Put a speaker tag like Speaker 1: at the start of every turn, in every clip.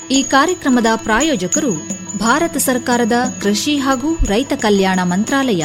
Speaker 1: ಈ ಕಾರ್ಯಕ್ರಮದ ಪ್ರಾಯೋಜಕರು ಭಾರತ ಸರ್ಕಾರದ ಕೃಷಿ ಹಾಗೂ ರೈತ ಕಲ್ಯಾಣ ಮಂತ್ರಾಲಯ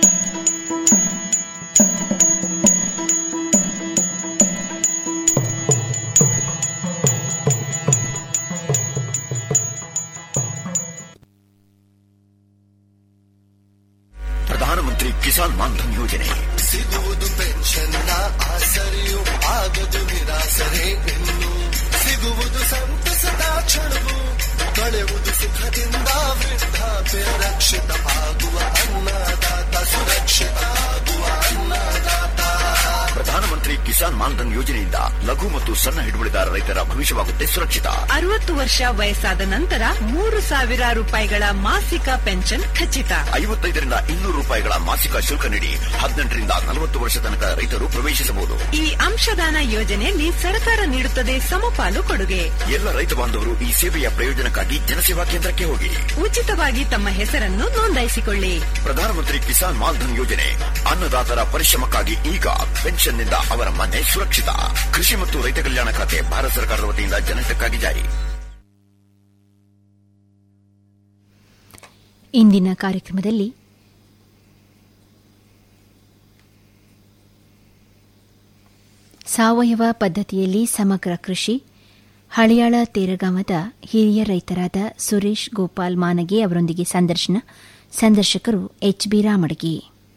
Speaker 2: ಪ್ರಧಾನಮಂತ್ರಿ ಕಿಸಾನ್ ಮಾನ್ಧನ್ ಯೋಜನೆ
Speaker 3: ಸಿಗುವುದು ಪೆನ್ಷನ್ನ ಆಸರೆಯು ಆಗದು ನಿರಾಸರೆ ಇನ್ನು ಸಿಗುವುದು ಸಂತಸದ ಕ್ಷಣವು ಕಳೆಯುವುದು ಸುಖದಿಂದ ವೃದ್ಧಾಪ್ಯ ರಕ್ಷಿತ ಆಗುವ ಅನ್ನದಾತ ಸುರಕ್ಷಿತ ಆಗುವ ಅನ್ನದಾತ
Speaker 2: ಪ್ರಧಾನಮಂತ್ರಿ ಕಿಸಾನ್ ಮಾನ್ಧನ್ ಯೋಜನೆಯಿಂದ ಲಘು ಮತ್ತು ಸಣ್ಣ ಹಿಡುವಳಿದಾರ ರೈತರ ಭವಿಷ್ಯವಾಗುತ್ತೆ ಸುರಕ್ಷಿತ
Speaker 4: ಅರವತ್ತು ವರ್ಷ ವಯಸ್ಸಾದ ನಂತರ ಮೂರು ಸಾವಿರ ರೂಪಾಯಿಗಳ ಮಾಸಿಕ ಪೆನ್ಷನ್ ಖಚಿತ
Speaker 2: ಐವತ್ತೈದರಿಂದ ಇನ್ನೂರು ರೂಪಾಯಿಗಳ ಮಾಸಿಕ ಶುಲ್ಕ ನೀಡಿ ಹದಿನೆಂಟರಿಂದ ನಲವತ್ತು ವರ್ಷ ತನಕ ರೈತರು ಪ್ರವೇಶಿಸಬಹುದು
Speaker 4: ಈ ಅಂಶದಾನ ಯೋಜನೆಯಲ್ಲಿ ಸರ್ಕಾರ ನೀಡುತ್ತದೆ ಸಮಪಾಲು ಕೊಡುಗೆ
Speaker 2: ಎಲ್ಲ ರೈತ ಬಾಂಧವರು ಈ ಸೇವೆಯ ಪ್ರಯೋಜನಕ್ಕಾಗಿ ಜನಸೇವಾ ಕೇಂದ್ರಕ್ಕೆ ಹೋಗಿ
Speaker 4: ಉಚಿತವಾಗಿ ತಮ್ಮ ಹೆಸರನ್ನು ನೋಂದಾಯಿಸಿಕೊಳ್ಳಿ
Speaker 2: ಪ್ರಧಾನಮಂತ್ರಿ ಕಿಸಾನ್ ಮಾನ್ಧನ್ ಯೋಜನೆ ಅನ್ನದಾತರ ಪರಿಶ್ರಮಕ್ಕಾಗಿ ಈಗ ಪೆನ್ಷನ್ನಿಂದ ಅವರ ಮನೆ ಸುರಕ್ಷಿತ ಕೃಷಿ ಮತ್ತು ರೈತ ಕಲ್ಯಾಣ ಖಾತೆ ಭಾರತ ಸರ್ಕಾರದ ವತಿಯಿಂದ ಜನಹಿತಕ್ಕಾಗಿ ಜಾರಿ
Speaker 5: ಇಂದಿನ ಕಾರ್ಯಕ್ರಮದಲ್ಲಿ ಸಾವಯವ ಪದ್ಧತಿಯಲ್ಲಿ ಸಮಗ್ರ ಕೃಷಿ ಹಳಿಯಾಳ ತೇರಗಾಮದ ಹಿರಿಯ ರೈತರಾದ ಸುರೇಶ್ ಗೋಪಾಲ್ ಮಾನಗೆ ಅವರೊಂದಿಗೆ ಸಂದರ್ಶನ ಸಂದರ್ಶಕರು ಎಚ್ಬಿ ರಾಮಡಗಿ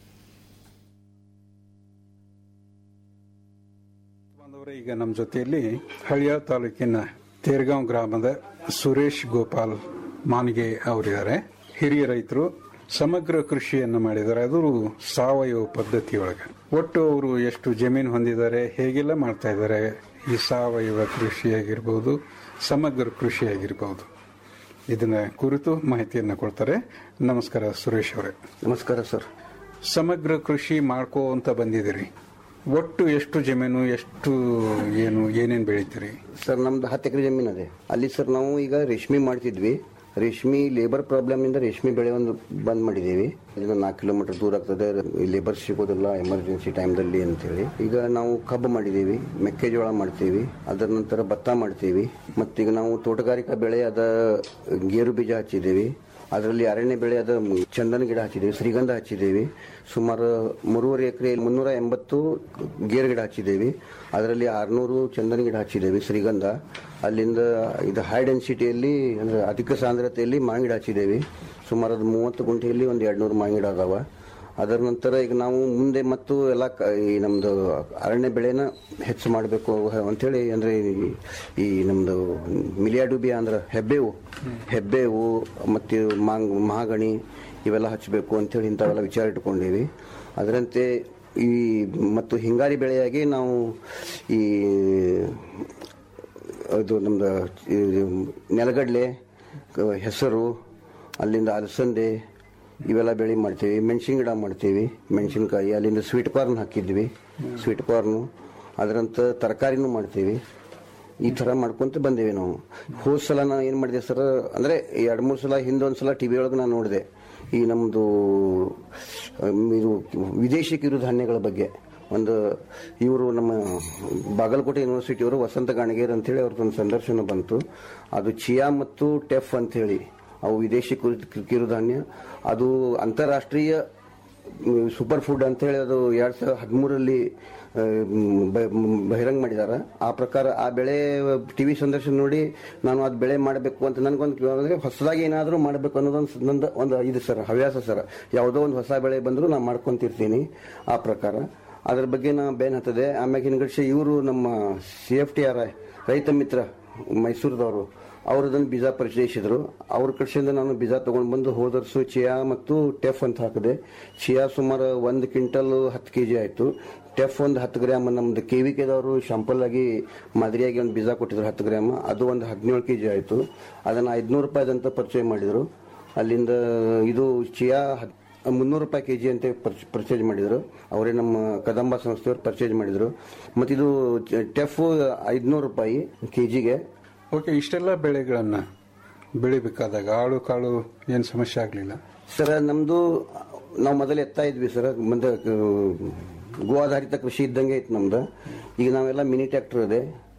Speaker 6: ಬಾಂಧವರೇ ಈಗ ನಮ್ಮ ಜೊತೆಯಲ್ಲಿ ಹಳಿಯ ತಾಲೂಕಿನ ತೇರ್ಗಾಂವ್ ಗ್ರಾಮದ ಸುರೇಶ್ ಗೋಪಾಲ್ ಮಾನ್ಗೆ ಅವರಿದ್ದಾರೆ ಹಿರಿಯ ರೈತರು ಸಮಗ್ರ ಕೃಷಿಯನ್ನು ಮಾಡಿದ್ದಾರೆ ಅದು ಸಾವಯವ ಪದ್ಧತಿಯೊಳಗೆ ಒಟ್ಟು ಅವರು ಎಷ್ಟು ಜಮೀನು ಹೊಂದಿದ್ದಾರೆ ಹೇಗೆಲ್ಲ ಮಾಡ್ತಾ ಇದ್ದಾರೆ ಈ ಸಾವಯವ ಕೃಷಿ ಆಗಿರ್ಬೋದು ಸಮಗ್ರ ಕೃಷಿ ಆಗಿರ್ಬೋದು ಇದನ್ನ ಕುರಿತು ಮಾಹಿತಿಯನ್ನು ಕೊಡ್ತಾರೆ ನಮಸ್ಕಾರ ಸುರೇಶ್ ಅವರೇ
Speaker 7: ನಮಸ್ಕಾರ ಸರ್
Speaker 6: ಸಮಗ್ರ ಕೃಷಿ ಮಾಡ್ಕೋ ಅಂತ ಬಂದಿದ್ದೀರಿ ಒಟ್ಟು ಎಷ್ಟು ಜಮೀನು ಎಷ್ಟು ಏನು ಏನೇನು ಬೆಳಿತೀರಿ
Speaker 7: ಸರ್ ನಮ್ದು ಹತ್ತು ಎಕರೆ ಜಮೀನು ಅದೇ ಅಲ್ಲಿ ಸರ್ ನಾವು ಈಗ ರೇಷ್ಮೆ ಮಾಡ್ತಿದ್ವಿ ರೇಷ್ಮೆ ಲೇಬರ್ ಪ್ರಾಬ್ಲಮ್ ಇಂದ ರೇಷ್ಮೆ ಬೆಳೆ ಒಂದು ಬಂದ್ ಮಾಡಿದ್ದೀವಿ ಇದನ್ನ ನಾಲ್ಕು ಕಿಲೋಮೀಟರ್ ದೂರ ಆಗ್ತದೆ ಲೇಬರ್ ಸಿಗೋದಿಲ್ಲ ಎಮರ್ಜೆನ್ಸಿ ಟೈಮ್ದಲ್ಲಿ ಅಂತೇಳಿ ಈಗ ನಾವು ಕಬ್ಬು ಮಾಡಿದ್ದೀವಿ ಮೆಕ್ಕೆಜೋಳ ಮಾಡ್ತೀವಿ ಅದರ ನಂತರ ಭತ್ತ ಮಾಡ್ತೀವಿ ಮತ್ತೀಗ ನಾವು ತೋಟಗಾರಿಕಾ ಬೆಳೆ ಅದ ಗೇರು ಬೀಜ ಹಚ್ಚಿದ್ದೀವಿ ಅದರಲ್ಲಿ ಅರಣ್ಯ ಬೆಳೆ ಅದ ಚಂದನ ಗಿಡ ಹಚ್ಚಿದ್ದೀವಿ ಶ್ರೀಗಂಧ ಹಚ್ಚಿದ್ದೀವಿ ಸುಮಾರು ಮೂರುವರೆ ಎಕರೆ ಮುನ್ನೂರ ಎಂಬತ್ತು ಗೇರು ಗಿಡ ಹಚ್ಚಿದ್ದೀವಿ ಅದರಲ್ಲಿ ಆರ್ನೂರು ಚಂದನ ಗಿಡ ಹಚ್ಚಿದ್ದೀವಿ ಶ್ರೀಗಂಧ ಅಲ್ಲಿಂದ ಇದು ಹೈ ಡೆನ್ಸಿಟಿಯಲ್ಲಿ ಅಂದ್ರೆ ಅಧಿಕ ಸಾಂದ್ರತೆಯಲ್ಲಿ ಮಾವಿನ ಗಿಡ ಹಚ್ಚಿದ್ದೀವಿ ಸುಮಾರು ಅದು ಮೂವತ್ತು ಗುಂಟೆಯಲ್ಲಿ ಒಂದು ಎರಡು ನೂರು ಮಾವಿನ ಗಿಡ ಅದಾವ ಅದರ ನಂತರ ಈಗ ನಾವು ಮುಂದೆ ಮತ್ತು ಎಲ್ಲ ಕ- ಈ ನಮ್ದು ಅರಣ್ಯ ಬೆಳೆನ ಹೆಚ್ಚು ಮಾಡಬೇಕು ಅಂತೇಳಿ ಅಂದ್ರೆ ಈ- ಈ ನಮ್ದು ಮಿಲಿಯಾಡುಬಿಯ ಅಂದ್ರೆ ಹೆಬ್ಬೇವು ಹೆಬ್ಬೇವು ಮತ್ತು ಮಾಂಗ್ ಮಹಾಗಣಿ ಇವೆಲ್ಲ ಹಚ್ಚಬೇಕು ಅಂತೇಳಿ ಇಂಥವೆಲ್ಲ ವಿಚಾರ ಇಟ್ಕೊಂಡೀವಿ ಅದರಂತೆ ಈ ಮತ್ತು ಹಿಂಗಾರಿ ಬೆಳೆಯಾಗಿ ನಾವು ಈ ಅದು ನಮ್ದು ಈ ನೆಲಗಡಲೆ ಕ- ಹೆಸರು ಅಲ್ಲಿಂದ ಅಲಸಂದೆ ಇವೆಲ್ಲ ಬೆಳೆ ಮಾಡ್ತೀವಿ ಮೆಣಸಿನ ಗಿಡ ಮಾಡ್ತೀವಿ ಮೆಣಸಿನಕಾಯಿ ಅಲ್ಲಿಂದ ಸ್ವೀಟ್ ಕಾರ್ನ್ ಹಾಕಿದ್ವಿ ಸ್ವೀಟ್ ಕಾರ್ನು ಅದರಂತ ತರಕಾರಿನೂ ಮಾಡ್ತೀವಿ ಈ ಥರ ಮಾಡ್ಕೊಂತ ಬಂದೇವಿ ನಾವು ಹೋದ ಸಲ ನಾನು ಏನು ಮಾಡಿದೆ ಸರ್ ಅಂದರೆ ಎರಡು ಮೂರು ಸಲ ಹಿಂದೊಂದು ಸಲ ಟಿ ವಿ ಒಳಗೆ ನಾನು ನೋಡಿದೆ ಈ ನಮ್ಮದು ಇದು ವಿದೇಶಿ ಕಿರುಧಾನ್ಯಗಳ ಬಗ್ಗೆ ಒಂದು ಇವರು ನಮ್ಮ ಬಾಗಲಕೋಟೆ ಯೂನಿವರ್ಸಿಟಿಯವರು ವಸಂತ ಗಾಣಿಗೇರ್ ಅಂತೇಳಿ ಅವ್ರದ್ದೊಂದು ಸಂದರ್ಶನ ಬಂತು ಅದು ಚಿಯಾ ಮತ್ತು ಟೆಫ್ ಅಂತೇಳಿ ಅವು ವಿದೇಶಿ ಕಿರು- ಕಿರುಧಾನ್ಯ ಅದು ಅಂತಾರಾಷ್ಟ್ರೀಯ ಸೂಪರ್ ಫುಡ್ ಅಂತ ಹೇಳಿ ಅದು ಎರಡ್ ಸಾವಿರದ ಹದಿಮೂರರಲ್ಲಿ ಬಹಿರಂಗ ಮಾಡಿದಾರ ಆ ಪ್ರಕಾರ ಆ ಬೆಳೆ ಟಿವಿ ಸಂದರ್ಶನ ನೋಡಿ ನಾನು ಅದು ಬೆಳೆ ಮಾಡಬೇಕು ಅಂತ ನನಗೊಂದು ಅಂದ್ರೆ ಹೊಸದಾಗಿ ಏನಾದರೂ ಮಾಡಬೇಕು ಅನ್ನೋದೊಂದು ನಂದು ಒಂದು ಇದು ಸರ್ ಹವ್ಯಾಸ ಸರ್ ಯಾವುದೋ ಒಂದು ಹೊಸ ಬೆಳೆ ಬಂದರೂ ನಾನು ಮಾಡ್ಕೊಂತಿರ್ತೀನಿ ಆ ಪ್ರಕಾರ ಅದ್ರ ಬಗ್ಗೆ ನಾ ಬೇನ್ ಹತ್ತದೆ ಆಮ್ಯಾಗ ಹಿಂಗಡಿಸಿ ಇವರು ನಮ್ಮ C F T R I ರೈತ ಮಿತ್ರ ಮೈಸೂರದವರು ಅವ್ರದನ್ನು ಬೀಜ ಪರಿಚಯಿಸಿದ್ರು ಅವ್ರ ಕಡೆಯಿಂದ ನಾನು ಬೀಜ ತಗೊಂಡು ಬಂದು ಹೋದ ವರ್ಷ ಚಿಯಾ ಮತ್ತು ಟೆಫ್ ಅಂತ ಹಾಕಿದೆ ಚಿಯಾ ಸುಮಾರು ಒಂದು ಕ್ವಿಂಟಲ್ ಹತ್ತು ಕೆ ಜಿ ಆಯಿತು ಟೆಫ್ ಒಂದು ಹತ್ತು ಗ್ರಾಮ್ ನಮ್ದು ಕೆ ವಿ ಕೆದವರು ಶಾಂಪಲ್ ಆಗಿ ಮಾದರಿಯಾಗಿ ಒಂದು ಬೀಜ ಕೊಟ್ಟಿದ್ರು ಹತ್ತು ಗ್ರಾಮ್ ಅದು ಒಂದು ಹದಿನೇಳು ಕೆ ಜಿ ಆಯಿತು ಅದನ್ನು ಐದುನೂರು ರೂಪಾಯಿದಂತ ಪರಿಚಯ ಮಾಡಿದರು ಅಲ್ಲಿಂದ ಇದು ಚಿಯಾ ಹತ್- ಮುನ್ನೂರು ರೂಪಾಯಿ ಕೆ ಜಿ ಅಂತ ಪರ್ಚೇಸ್ ಮಾಡಿದರು ಅವರೇ ನಮ್ಮ ಕದಂಬ ಸಂಸ್ಥೆಯವರು ಪರ್ಚೇಸ್ ಮಾಡಿದರು ಮತ್ತು ಇದು ಟೆಫ್ ಐದುನೂರು ರೂಪಾಯಿ ಕೆ ಜಿಗೆ
Speaker 6: ಓಕೆ ಇಷ್ಟೆಲ್ಲ ಬೆಳೆಗಳನ್ನ ಬೆಳಿಬೇಕಾದಾಗ ಆಳು ಕಾಳು ಏನು ಸಮಸ್ಯೆ ಆಗಲಿಲ್ಲ
Speaker 7: ಸರ್ ನಮ್ದು ನಾವು ಮೊದಲು ಎತ್ತಾ ಇದ್ವಿ ಸರ್ ಮುಂದೆ ಗೋ ಆಧಾರಿತ ಕೃಷಿ ಇದ್ದಂಗೆ ಇತ್ತು ನಮ್ದು ಈಗ ನಾವೆಲ್ಲ ಮಿನಿ ಟ್ರ್ಯಾಕ್ಟರ್ ಇದೆ